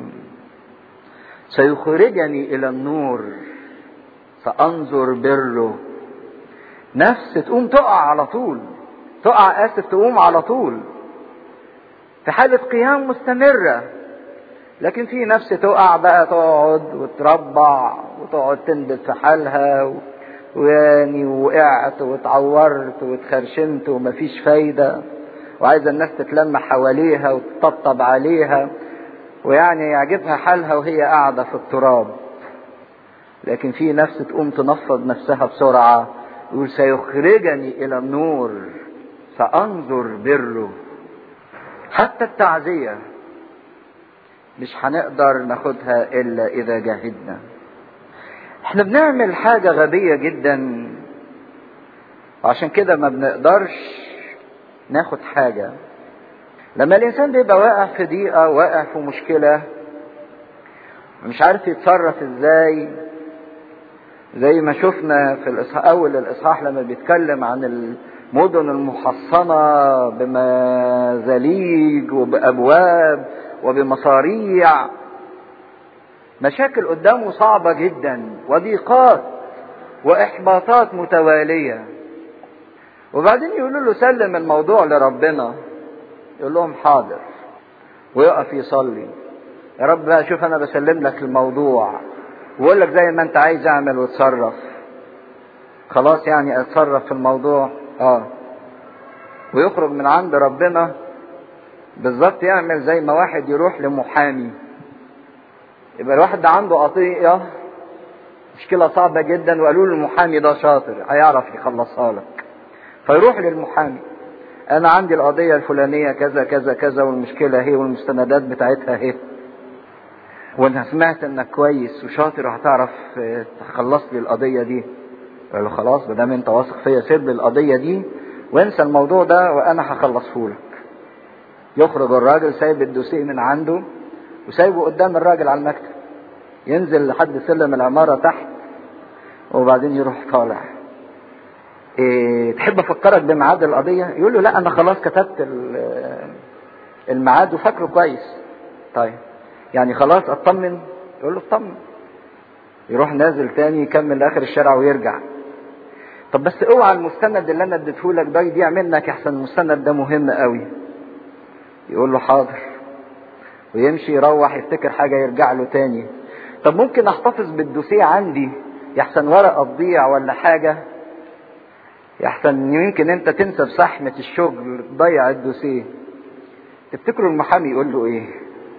سيخرجني إلى النور سأنظر بره نفس تقوم تقع على طول تقع آسف تقوم على طول في حالة قيام مستمرة لكن في نفس تقع بقى تقعد وتربع وتقعد تندب في حالها ويعني وقعت واتعورت واتخرشمت ومفيش فايدة وعايزة الناس تتلم حواليها وتطبطب عليها ويعني يعجبها حالها وهي قاعدة في التراب لكن في نفس تقوم تنفض نفسها بسرعة يقول سيخرجني إلى النور سأنظر بره حتى التعزية مش هنقدر ناخدها إلا إذا جاهدنا احنا بنعمل حاجة غبية جدا وعشان كده ما بنقدرش ناخد حاجة لما الإنسان بيبقى واقع في ضيقة واقع في مشكلة مش عارف يتصرف ازاي زي ما شفنا في الإصحاح أول الإصحاح لما بيتكلم عن المدن المحصنة بمزاليج وبأبواب وبمصاريع مشاكل قدامه صعبة جدا وضيقات وإحباطات متوالية وبعدين يقولوا له سلم الموضوع لربنا يقول لهم حاضر ويقف يصلي يا رب بقى شوف انا بسلم لك الموضوع ويقول لك زي ما انت عايز اعمل وتصرف خلاص يعني اتصرف في الموضوع اه ويخرج من عند ربنا بالظبط يعمل زي ما واحد يروح لمحامي يبقى الواحد ده عنده قضية مشكلة صعبة جدا وقالوا له المحامي ده شاطر هيعرف يخلصها لك فيروح للمحامي انا عندي القضية الفلانية كذا كذا كذا والمشكلة هي والمستندات بتاعتها هي وانا سمعت انك كويس وشاطر وهتعرف تخلص لي القضية دي قال له خلاص ما دام انت واثق فيا سيب لي القضية دي وانسى الموضوع ده وانا هخلصه لك يخرج الراجل سايب الدوسيه من عنده وسايبه قدام الراجل على المكتب ينزل لحد سلم العمارة تحت وبعدين يروح طالع إيه تحب افكرك بميعاد القضية يقول له لا انا خلاص كتبت الميعاد وفاكره كويس طيب يعني خلاص اطمن يقول له اطمن يروح نازل تاني يكمل لاخر الشارع ويرجع طب بس اوعى المستند اللي انا اديته لك ده يضيع منك احسن المستند ده مهم قوي يقول له حاضر ويمشي يروح يفتكر حاجة يرجع له تاني طب ممكن احتفظ بالدوسيه عندي يحسن ورقة تضيع ولا حاجة يحسن يمكن انت تنسى بصحمة الشغل تضيع الدوسيه تفتكروا المحامي يقول له ايه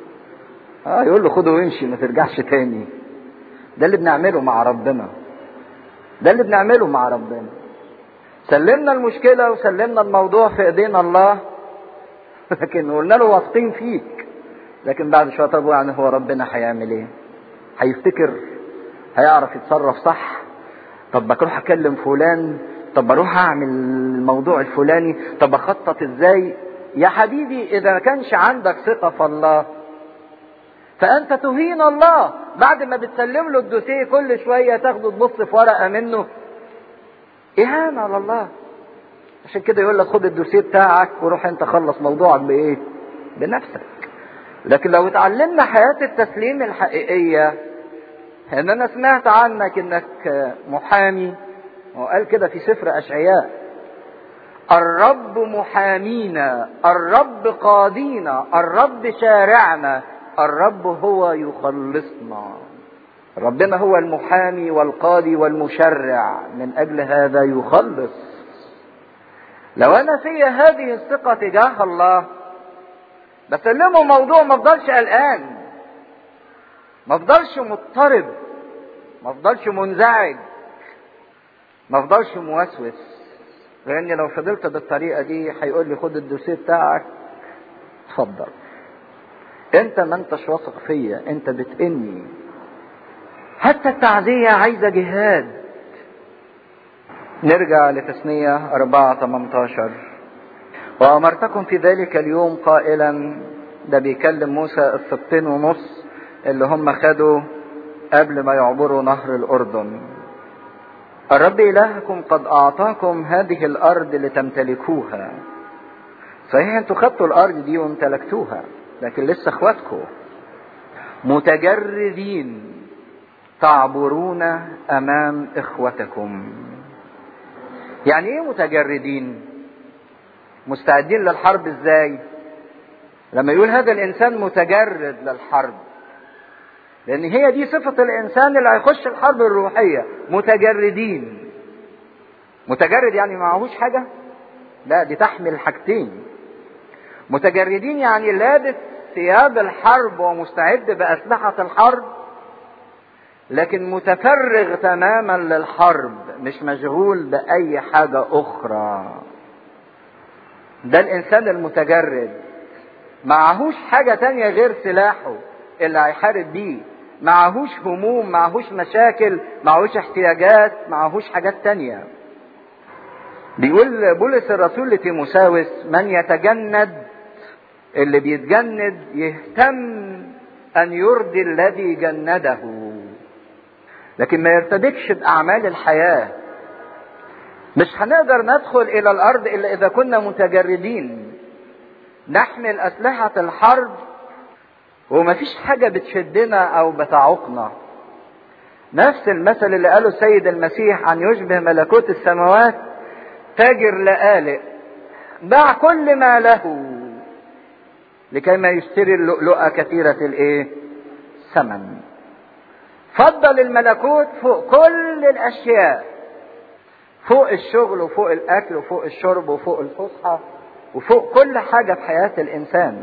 اه يقول له خده وامشي ما ترجعش تاني ده اللي بنعمله مع ربنا ده اللي بنعمله مع ربنا سلمنا المشكلة وسلمنا الموضوع في ايدينا الله لكن قلنا له واثقين فيك لكن بعد شوية طب يعني هو ربنا هيعمل ايه هيفتكر هيعرف يتصرف صح طب بروح اكلم فلان طب بروح اعمل الموضوع الفلاني طب اخطط ازاي يا حبيبي اذا ما كانش عندك ثقة في الله فانت تهين الله بعد ما بتسلم له الدوسيه كل شوية تاخده تبص في ورقة منه اهانة لله عشان كده يقول لك خد الدوسيه بتاعك وروح انت خلص موضوعك بايه بنفسك لكن لو اتعلمنا حياة التسليم الحقيقية ان انا سمعت عنك انك محامي وقال كده في سفر اشعياء الرب محامينا الرب قاضينا الرب شارعنا الرب هو يخلصنا ربنا هو المحامي والقاضي والمشرع من اجل هذا يخلص لو انا في هذه الثقه تجاه الله بسلمه موضوع ما افضلش قلقان ما افضلش مضطرب ما افضلش منزعج ما افضلش موسوس لاني لو فضلت بالطريقه دي هيقول لي خد الدوسيه بتاعك اتفضل انت ما انتش واثق فيا انت بتئني حتى التعزية عايزة جهاد نرجع لتثنية أربعة 18 وأمرتكم في ذلك اليوم قائلا ده بيكلم موسى السبتين ونص اللي هم خدوا قبل ما يعبروا نهر الأردن الرب إلهكم قد أعطاكم هذه الأرض لتمتلكوها صحيح انتوا خدتوا الأرض دي وامتلكتوها لكن لسه اخواتكم متجردين تعبرون امام اخوتكم يعني ايه متجردين مستعدين للحرب ازاي لما يقول هذا الانسان متجرد للحرب لان هي دي صفة الانسان اللي هيخش الحرب الروحية متجردين متجرد يعني معهوش حاجة لا دي تحمل حاجتين متجردين يعني لابس ثياب الحرب ومستعد بأسلحة الحرب لكن متفرغ تماما للحرب مش مشغول بأي حاجة أخرى ده الإنسان المتجرد معهوش حاجة تانية غير سلاحه اللي هيحارب بيه معهوش هموم معهوش مشاكل معهوش احتياجات معهوش حاجات تانية بيقول بولس الرسول لتيموساوس من يتجند اللي بيتجند يهتم ان يرضي الذي جنده لكن ما يرتبكش باعمال الحياه مش هنقدر ندخل الى الارض الا اذا كنا متجردين نحمل اسلحه الحرب ومفيش حاجه بتشدنا او بتعوقنا نفس المثل اللي قاله السيد المسيح عن يشبه ملكوت السماوات تاجر لآلئ باع كل ما له لكي ما يشتري اللؤلؤة كثيرة الايه ثمن فضل الملكوت فوق كل الاشياء فوق الشغل وفوق الاكل وفوق الشرب وفوق الفسحة وفوق كل حاجة في حياة الانسان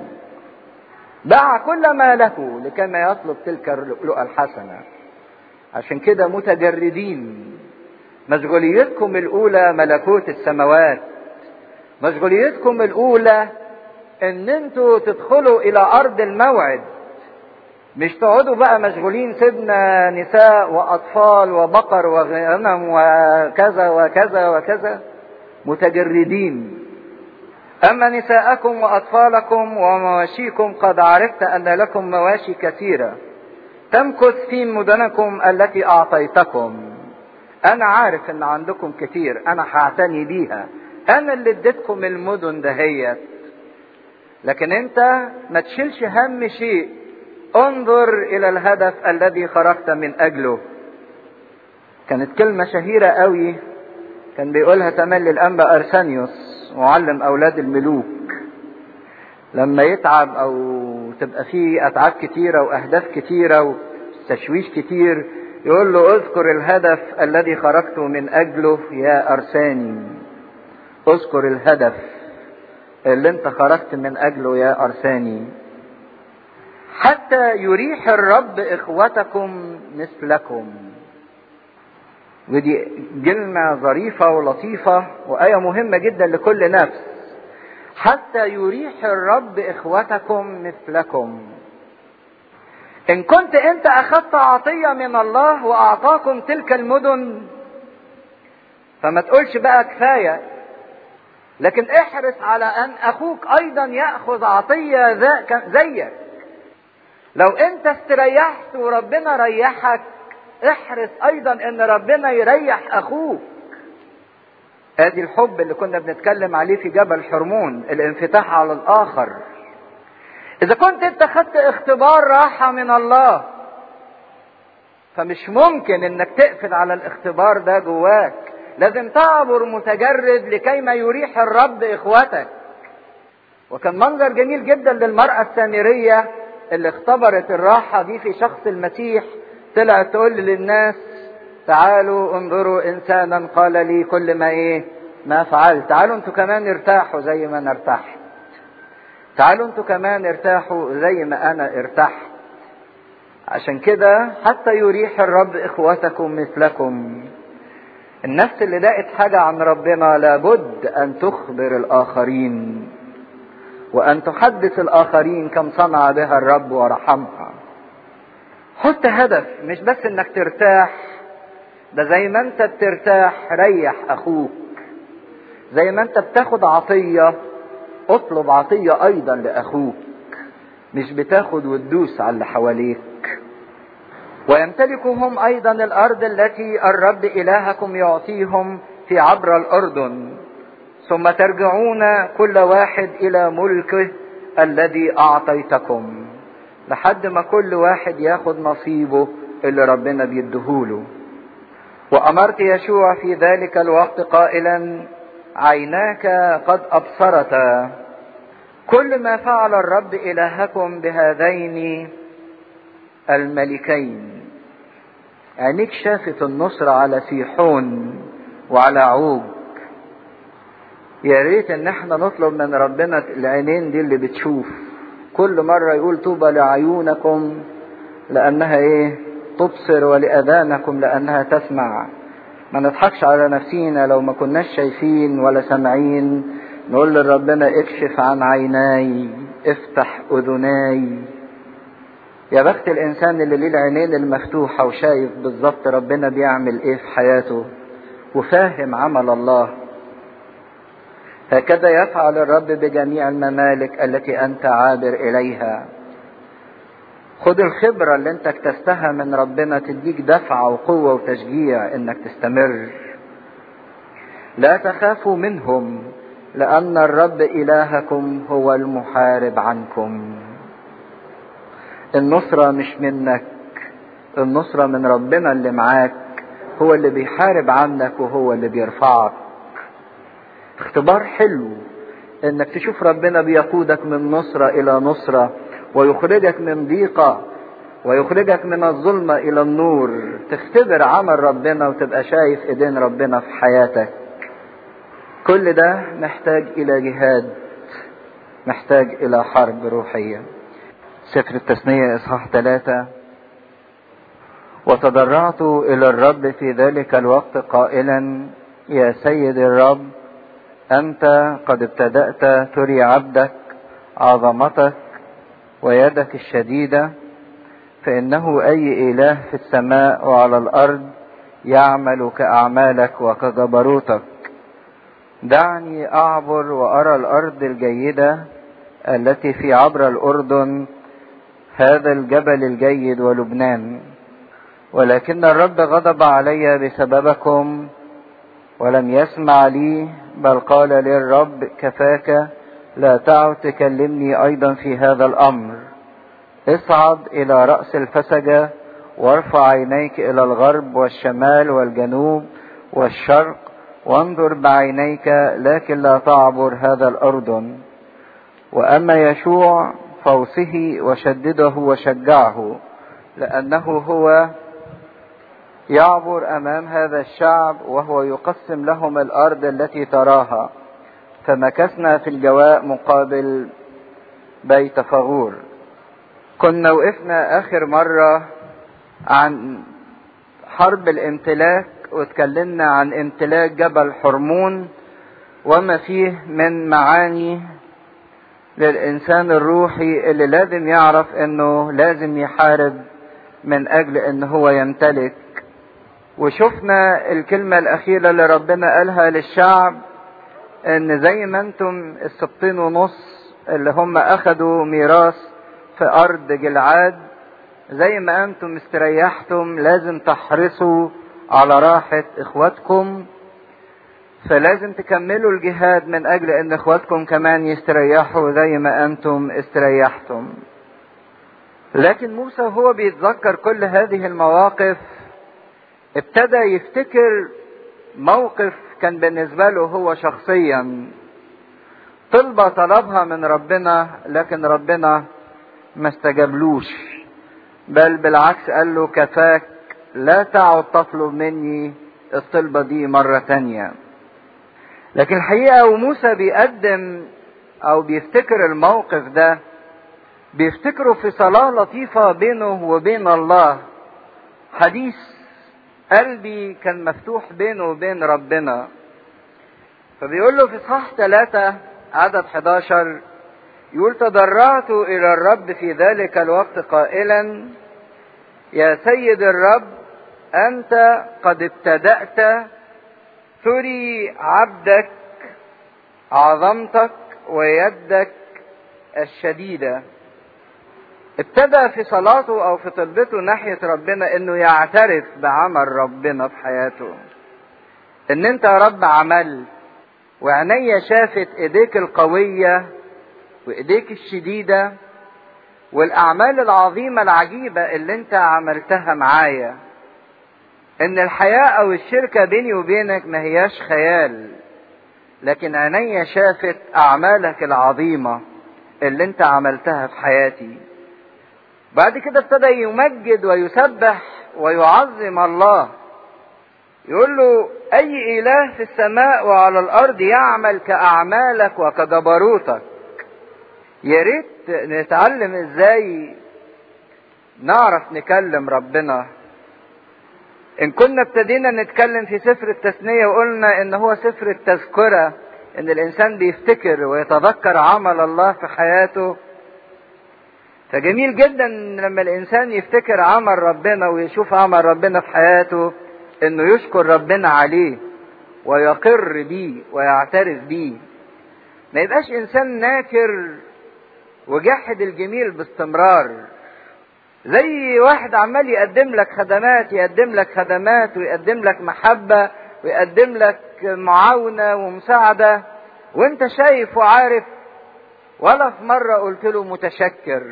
باع كل ما له لكي ما يطلب تلك اللؤلؤة الحسنة عشان كده متجردين مشغوليتكم الاولى ملكوت السماوات مشغوليتكم الاولى ان انتوا تدخلوا الى ارض الموعد مش تقعدوا بقى مشغولين سيبنا نساء واطفال وبقر وغنم وكذا وكذا وكذا متجردين اما نساءكم واطفالكم ومواشيكم قد عرفت ان لكم مواشي كثيره تمكث في مدنكم التي اعطيتكم انا عارف ان عندكم كتير انا هعتني بيها انا اللي اديتكم المدن دهيت لكن انت ما تشيلش هم شيء انظر الى الهدف الذي خرجت من اجله كانت كلمة شهيرة قوي كان بيقولها تملي الانبا ارسانيوس معلم اولاد الملوك لما يتعب او تبقى فيه اتعاب كتيرة واهداف كتيرة وتشويش كتير يقول له اذكر الهدف الذي خرجت من اجله يا ارساني اذكر الهدف اللي انت خرجت من اجله يا ارساني حتى يريح الرب اخوتكم مثلكم ودي كلمة ظريفة ولطيفة وآية مهمة جدا لكل نفس حتى يريح الرب إخوتكم مثلكم إن كنت أنت أخذت عطية من الله وأعطاكم تلك المدن فما تقولش بقى كفاية لكن احرص على أن أخوك أيضا يأخذ عطية زيك لو أنت استريحت وربنا ريحك احرص أيضا أن ربنا يريح أخوك ادي الحب اللي كنا بنتكلم عليه في جبل حرمون الانفتاح على الاخر اذا كنت انت خدت اختبار راحة من الله فمش ممكن انك تقفل على الاختبار ده جواك لازم تعبر متجرد لكي ما يريح الرب اخوتك وكان منظر جميل جدا للمرأة السامرية اللي اختبرت الراحة دي في شخص المسيح طلعت تقول للناس تعالوا انظروا انسانا قال لي كل ما ايه ما فعلت تعالوا انتوا كمان ارتاحوا زي ما انا ارتحت تعالوا انتوا كمان ارتاحوا زي ما انا ارتحت عشان كده حتى يريح الرب اخوتكم مثلكم النفس اللي لقت حاجة عن ربنا لابد ان تخبر الاخرين وان تحدث الاخرين كم صنع بها الرب ورحمها حط هدف مش بس انك ترتاح ده زي ما انت بترتاح ريح اخوك زي ما انت بتاخد عطية اطلب عطية ايضا لاخوك مش بتاخد وتدوس على اللي حواليك ويمتلكهم ايضا الارض التي الرب الهكم يعطيهم في عبر الاردن ثم ترجعون كل واحد الى ملكه الذي اعطيتكم لحد ما كل واحد ياخد نصيبه اللي ربنا بيديهوله وأمرت يشوع في ذلك الوقت قائلا عيناك قد أبصرتا كل ما فعل الرب إلهكم بهذين الملكين عينيك شافت النصر على سيحون وعلى عوج يا ريت ان احنا نطلب من ربنا العينين دي اللي بتشوف كل مرة يقول طوبى لعيونكم لأنها ايه تبصر ولأذانكم لأنها تسمع ما نضحكش على نفسينا لو ما كناش شايفين ولا سامعين نقول لربنا اكشف عن عيناي افتح اذناي يا بخت الانسان اللي ليه العينين المفتوحة وشايف بالظبط ربنا بيعمل ايه في حياته وفاهم عمل الله هكذا يفعل الرب بجميع الممالك التي انت عابر اليها خد الخبرة اللي انت اكتستها من ربنا تديك دفعة وقوة وتشجيع انك تستمر لا تخافوا منهم لأن الرب إلهكم هو المحارب عنكم النصرة مش منك النصرة من ربنا اللي معاك هو اللي بيحارب عنك وهو اللي بيرفعك اختبار حلو انك تشوف ربنا بيقودك من نصرة الى نصرة ويخرجك من ضيقة ويخرجك من الظلمة إلى النور تختبر عمل ربنا وتبقى شايف إيدين ربنا في حياتك كل ده محتاج إلى جهاد محتاج إلى حرب روحية سفر التثنية إصحاح ثلاثة وتضرعت إلى الرب في ذلك الوقت قائلا يا سيد الرب أنت قد ابتدأت تري عبدك عظمتك ويدك الشديدة فإنه أي إله في السماء وعلى الأرض يعمل كأعمالك وكجبروتك دعني أعبر وأرى الأرض الجيدة التي في عبر الأردن هذا الجبل الجيد ولبنان ولكن الرب غضب علي بسببكم ولم يسمع لي بل قال لي الرب كفاك لا تعد تكلمني ايضا في هذا الامر اصعد الى راس الفسجه وارفع عينيك الى الغرب والشمال والجنوب والشرق وانظر بعينيك لكن لا تعبر هذا الاردن واما يشوع فوصه وشدده وشجعه لانه هو يعبر امام هذا الشعب وهو يقسم لهم الارض التي تراها فمكثنا في الجواء مقابل بيت فغور كنا وقفنا اخر مرة عن حرب الامتلاك واتكلمنا عن امتلاك جبل حرمون وما فيه من معاني للإنسان الروحي اللي لازم يعرف إنه لازم يحارب من أجل إن هو يمتلك وشفنا الكلمة الأخيرة اللي ربنا قالها للشعب إن زي ما أنتم السبطين ونص اللي هم أخدوا ميراث في أرض جلعاد زي ما أنتم استريحتم لازم تحرصوا على راحة إخواتكم فلازم تكملوا الجهاد من أجل أن إخواتكم كمان يستريحوا زي ما أنتم استريحتم لكن موسى وهو بيتذكر كل هذه المواقف ابتدى يفتكر موقف كان بالنسبة له هو شخصيا طلبة طلبها من ربنا لكن ربنا ما استجابلوش بل بالعكس قال له كفاك لا تعد تطلب مني الطلبة دي مرة تانية لكن الحقيقة وموسى بيقدم أو بيفتكر الموقف ده بيفتكره في صلاة لطيفة بينه وبين الله حديث قلبي كان مفتوح بينه وبين ربنا فبيقول له في صح ثلاثة عدد 11 يقول تضرعت إلى الرب في ذلك الوقت قائلا يا سيد الرب أنت قد ابتدأت تري عبدك عظمتك ويدك الشديدة ابتدى في صلاته او في طلبته ناحية ربنا انه يعترف بعمل ربنا في حياته ان انت يا رب عملت وعينيا شافت ايديك القوية وايديك الشديدة والاعمال العظيمة العجيبة اللي انت عملتها معايا ان الحياة او الشركة بيني وبينك ما هياش خيال لكن عينيا شافت اعمالك العظيمة اللي انت عملتها في حياتي بعد كده ابتدى يمجد ويسبح ويعظم الله يقول له اي اله في السماء وعلى الارض يعمل كاعمالك وكجبروتك يا ريت نتعلم ازاي نعرف نكلم ربنا ان كنا ابتدينا نتكلم في سفر التثنية وقلنا ان هو سفر التذكرة ان الانسان بيفتكر ويتذكر عمل الله في حياته فجميل جدا لما الانسان يفتكر عمل ربنا ويشوف عمل ربنا في حياته انه يشكر ربنا عليه ويقر بيه ويعترف بيه ما يبقاش انسان ناكر وجحد الجميل باستمرار زي واحد عمال يقدم لك خدمات يقدم لك خدمات ويقدم لك محبة ويقدم لك معاونة ومساعدة وانت شايف وعارف ولا في مرة قلت له متشكر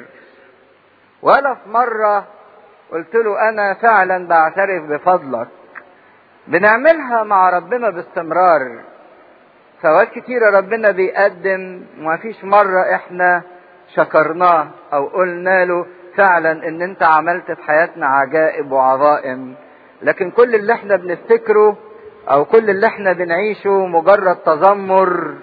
ولا في مرة قلت له أنا فعلا بعترف بفضلك بنعملها مع ربنا باستمرار فوات كتيرة ربنا بيقدم وما فيش مرة احنا شكرناه او قلنا له فعلا ان انت عملت في حياتنا عجائب وعظائم لكن كل اللي احنا بنفتكره او كل اللي احنا بنعيشه مجرد تذمر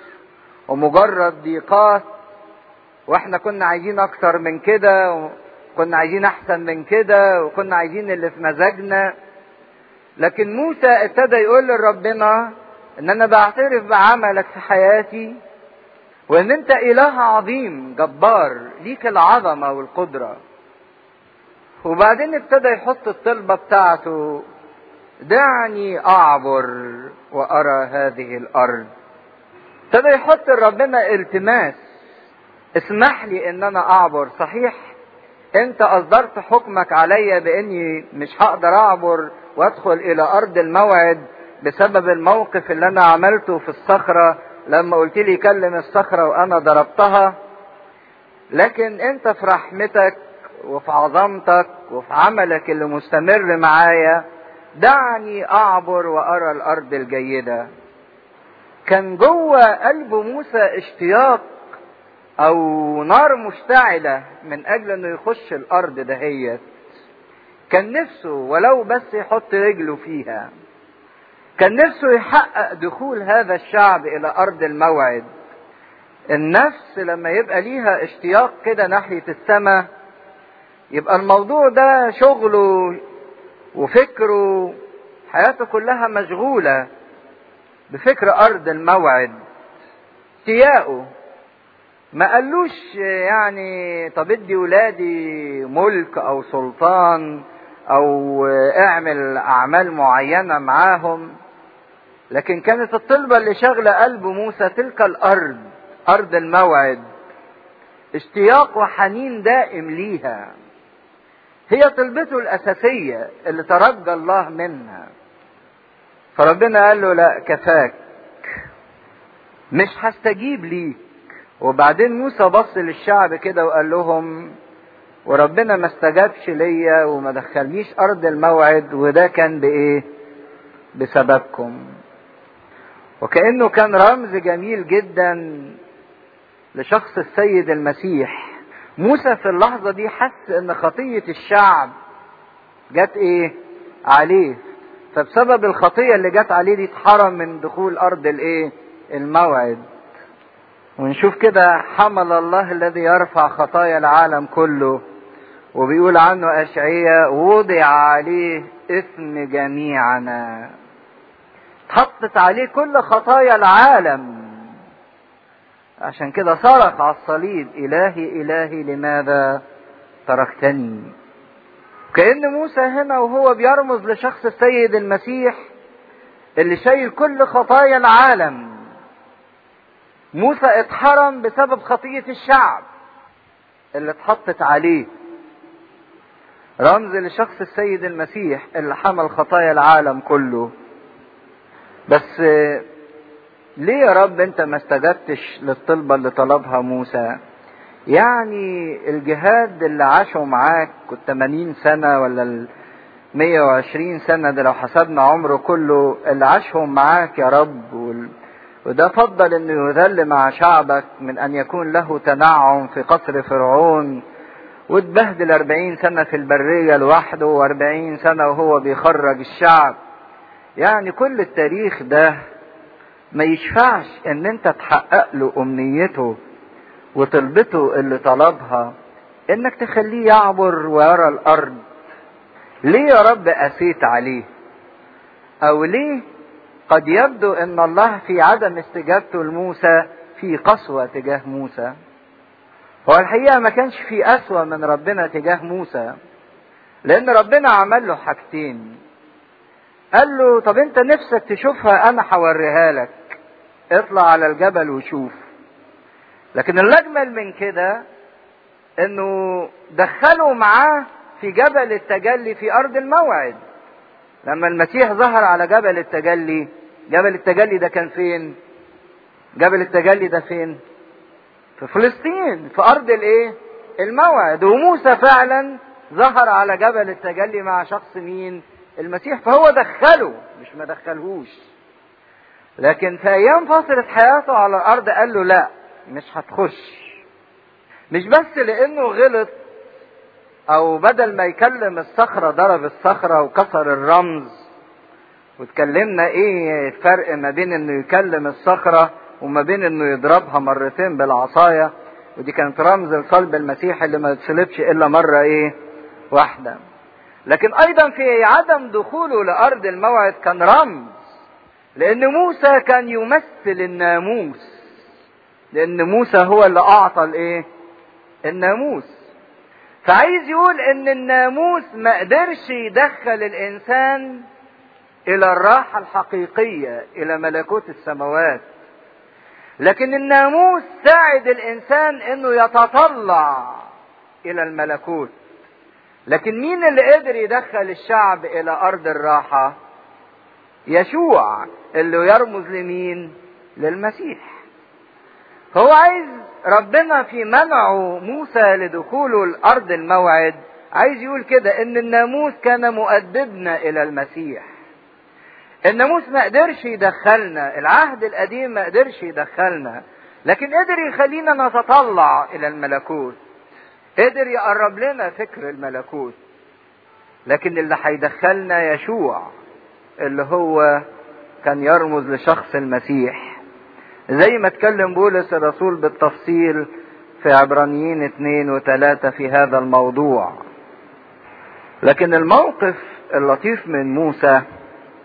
ومجرد ضيقات واحنا كنا عايزين اكتر من كده وكنا عايزين احسن من كده وكنا عايزين اللي في مزاجنا لكن موسى ابتدى يقول لربنا ان انا بعترف بعملك في حياتي وان انت اله عظيم جبار ليك العظمه والقدره وبعدين ابتدى يحط الطلبه بتاعته دعني اعبر وارى هذه الارض ابتدى يحط لربنا التماس اسمح لي ان انا اعبر صحيح انت اصدرت حكمك عليا باني مش هقدر اعبر وادخل الى ارض الموعد بسبب الموقف اللي انا عملته في الصخره لما قلت لي كلم الصخره وانا ضربتها لكن انت في رحمتك وفي عظمتك وفي عملك اللي مستمر معايا دعني اعبر وارى الارض الجيده كان جوه قلب موسى اشتياق او نار مشتعله من اجل انه يخش الارض دهيت كان نفسه ولو بس يحط رجله فيها كان نفسه يحقق دخول هذا الشعب الى ارض الموعد النفس لما يبقى ليها اشتياق كده ناحيه السماء يبقى الموضوع ده شغله وفكره حياته كلها مشغولة بفكر أرض الموعد اشتياقه ما قالوش يعني طب ادي ولادي ملك او سلطان او اعمل اعمال معينه معاهم لكن كانت الطلبه اللي شاغله قلب موسى تلك الارض ارض الموعد اشتياق وحنين دائم ليها هي طلبته الاساسيه اللي ترجى الله منها فربنا قال له لا كفاك مش هستجيب ليك وبعدين موسى بص للشعب كده وقال لهم وربنا ما استجابش ليا وما دخلنيش ارض الموعد وده كان بايه بسببكم وكانه كان رمز جميل جدا لشخص السيد المسيح موسى في اللحظة دي حس ان خطية الشعب جت ايه عليه فبسبب الخطية اللي جت عليه دي اتحرم من دخول ارض الايه الموعد ونشوف كده حمل الله الذي يرفع خطايا العالم كله وبيقول عنه أشعية وضع عليه اسم جميعنا اتحطت عليه كل خطايا العالم عشان كده صرخ على الصليب إلهي إلهي لماذا تركتني كأن موسى هنا وهو بيرمز لشخص السيد المسيح اللي شايل كل خطايا العالم موسى اتحرم بسبب خطية الشعب اللي اتحطت عليه رمز لشخص السيد المسيح اللي حمل خطايا العالم كله بس ليه يا رب انت ما استجبتش للطلبة اللي طلبها موسى يعني الجهاد اللي عاشوا معاك كنت 80 سنة ولا ال 120 سنة ده لو حسبنا عمره كله اللي عاشهم معاك يا رب وال... وده فضل انه يذل مع شعبك من ان يكون له تنعم في قصر فرعون واتبهدل أربعين سنة في البرية لوحده وأربعين سنة وهو بيخرج الشعب يعني كل التاريخ ده ما يشفعش ان انت تحقق له امنيته وطلبته اللي طلبها انك تخليه يعبر ويرى الارض ليه يا رب قسيت عليه او ليه قد يبدو ان الله في عدم استجابته لموسى في قسوة تجاه موسى هو الحقيقة ما كانش في قسوة من ربنا تجاه موسى لان ربنا عمل له حاجتين قال له طب انت نفسك تشوفها انا هوريها لك اطلع على الجبل وشوف لكن الاجمل من كده انه دخلوا معاه في جبل التجلي في ارض الموعد لما المسيح ظهر على جبل التجلي جبل التجلي ده كان فين جبل التجلي ده فين في فلسطين في ارض الايه الموعد وموسى فعلا ظهر على جبل التجلي مع شخص مين المسيح فهو دخله مش ما دخلهوش لكن في ايام فترة حياته على الارض قال له لا مش هتخش مش بس لانه غلط او بدل ما يكلم الصخرة ضرب الصخرة وكسر الرمز واتكلمنا ايه الفرق ما بين انه يكلم الصخرة وما بين انه يضربها مرتين بالعصاية ودي كانت رمز لصلب المسيح اللي ما يتصلبش الا مرة ايه واحدة لكن ايضا في عدم دخوله لارض الموعد كان رمز لان موسى كان يمثل الناموس لان موسى هو اللي اعطى الايه الناموس فعايز يقول ان الناموس ما قدرش يدخل الانسان الى الراحة الحقيقية الى ملكوت السماوات لكن الناموس ساعد الانسان انه يتطلع الى الملكوت لكن مين اللي قدر يدخل الشعب الى ارض الراحة يشوع اللي يرمز لمين للمسيح فهو عايز ربنا في منعه موسى لدخوله الارض الموعد عايز يقول كده ان الناموس كان مؤدبنا الى المسيح الناموس ما قدرش يدخلنا العهد القديم ما قدرش يدخلنا لكن قدر يخلينا نتطلع الى الملكوت قدر يقرب لنا فكر الملكوت لكن اللي هيدخلنا يشوع اللي هو كان يرمز لشخص المسيح زي ما اتكلم بولس الرسول بالتفصيل في عبرانيين اثنين وثلاثة في هذا الموضوع لكن الموقف اللطيف من موسى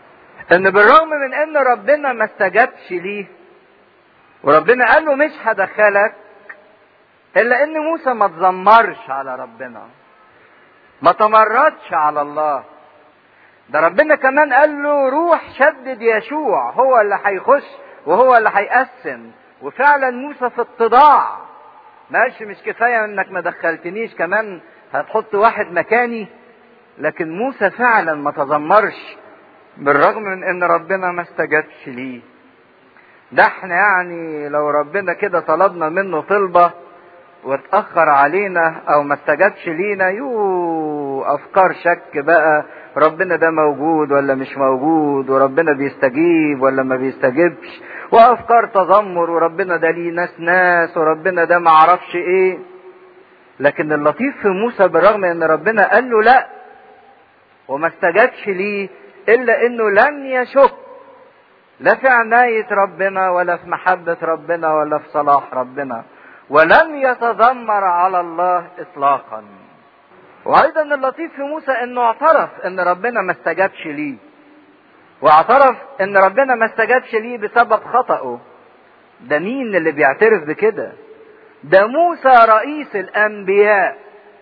ان بالرغم من ان ربنا ما استجابش ليه وربنا قال له مش هدخلك الا ان موسى ما تزمرش على ربنا ما تمردش على الله ده ربنا كمان قال له روح شدد يشوع هو اللي هيخش وهو اللي هيقسم وفعلا موسى في اتضاع ماشي مش كفايه انك ما دخلتنيش كمان هتحط واحد مكاني لكن موسى فعلا ما تذمرش بالرغم من ان ربنا ما استجابش ليه ده احنا يعني لو ربنا كده طلبنا منه طلبه واتاخر علينا او ما استجابش لينا يو افكار شك بقى ربنا ده موجود ولا مش موجود وربنا بيستجيب ولا ما بيستجيبش وافكار تذمر وربنا ده ليه ناس ناس وربنا ده ما عرفش ايه لكن اللطيف في موسى بالرغم ان ربنا قال له لا وما استجابش ليه الا انه لم يشك لا في عناية ربنا ولا في محبة ربنا ولا في صلاح ربنا ولم يتذمر على الله اطلاقا وايضا اللطيف في موسى انه اعترف ان ربنا ما استجابش ليه واعترف ان ربنا ما استجابش ليه بسبب خطأه ده مين اللي بيعترف بكده ده موسى رئيس الانبياء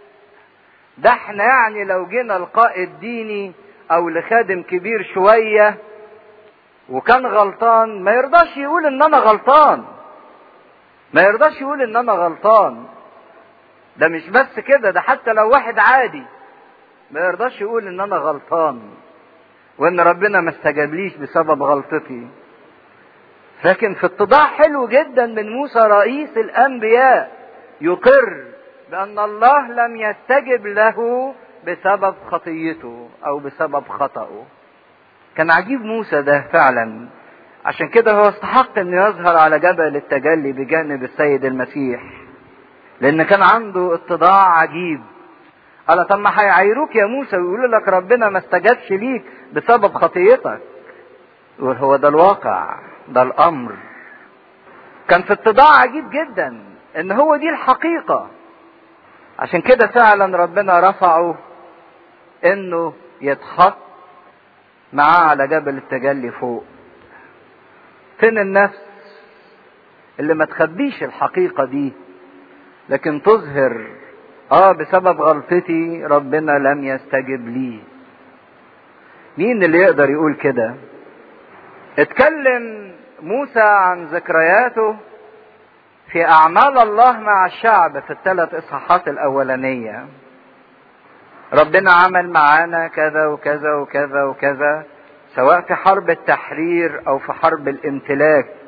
ده احنا يعني لو جينا لقائد ديني او لخادم كبير شوية وكان غلطان ما يرضاش يقول ان انا غلطان ما يرضاش يقول ان انا غلطان ده مش بس كده ده حتى لو واحد عادي ما يرضاش يقول ان انا غلطان وان ربنا ما استجابليش بسبب غلطتي لكن في اتضاع حلو جدا من موسى رئيس الانبياء يقر بان الله لم يستجب له بسبب خطيته او بسبب خطأه كان عجيب موسى ده فعلا عشان كده هو استحق انه يظهر على جبل التجلي بجانب السيد المسيح لان كان عنده اتضاع عجيب قال طب ما هيعايروك يا موسى ويقولوا لك ربنا ما استجابش ليك بسبب خطيتك يقول هو ده الواقع ده الامر كان في اتضاع عجيب جدا ان هو دي الحقيقة عشان كده فعلا ربنا رفعه انه يتحط معاه على جبل التجلي فوق فين النفس اللي ما تخبيش الحقيقة دي لكن تظهر اه بسبب غلطتي ربنا لم يستجب لي مين اللي يقدر يقول كده اتكلم موسى عن ذكرياته في اعمال الله مع الشعب في الثلاث اصحاحات الاولانيه ربنا عمل معانا كذا وكذا وكذا وكذا سواء في حرب التحرير او في حرب الامتلاك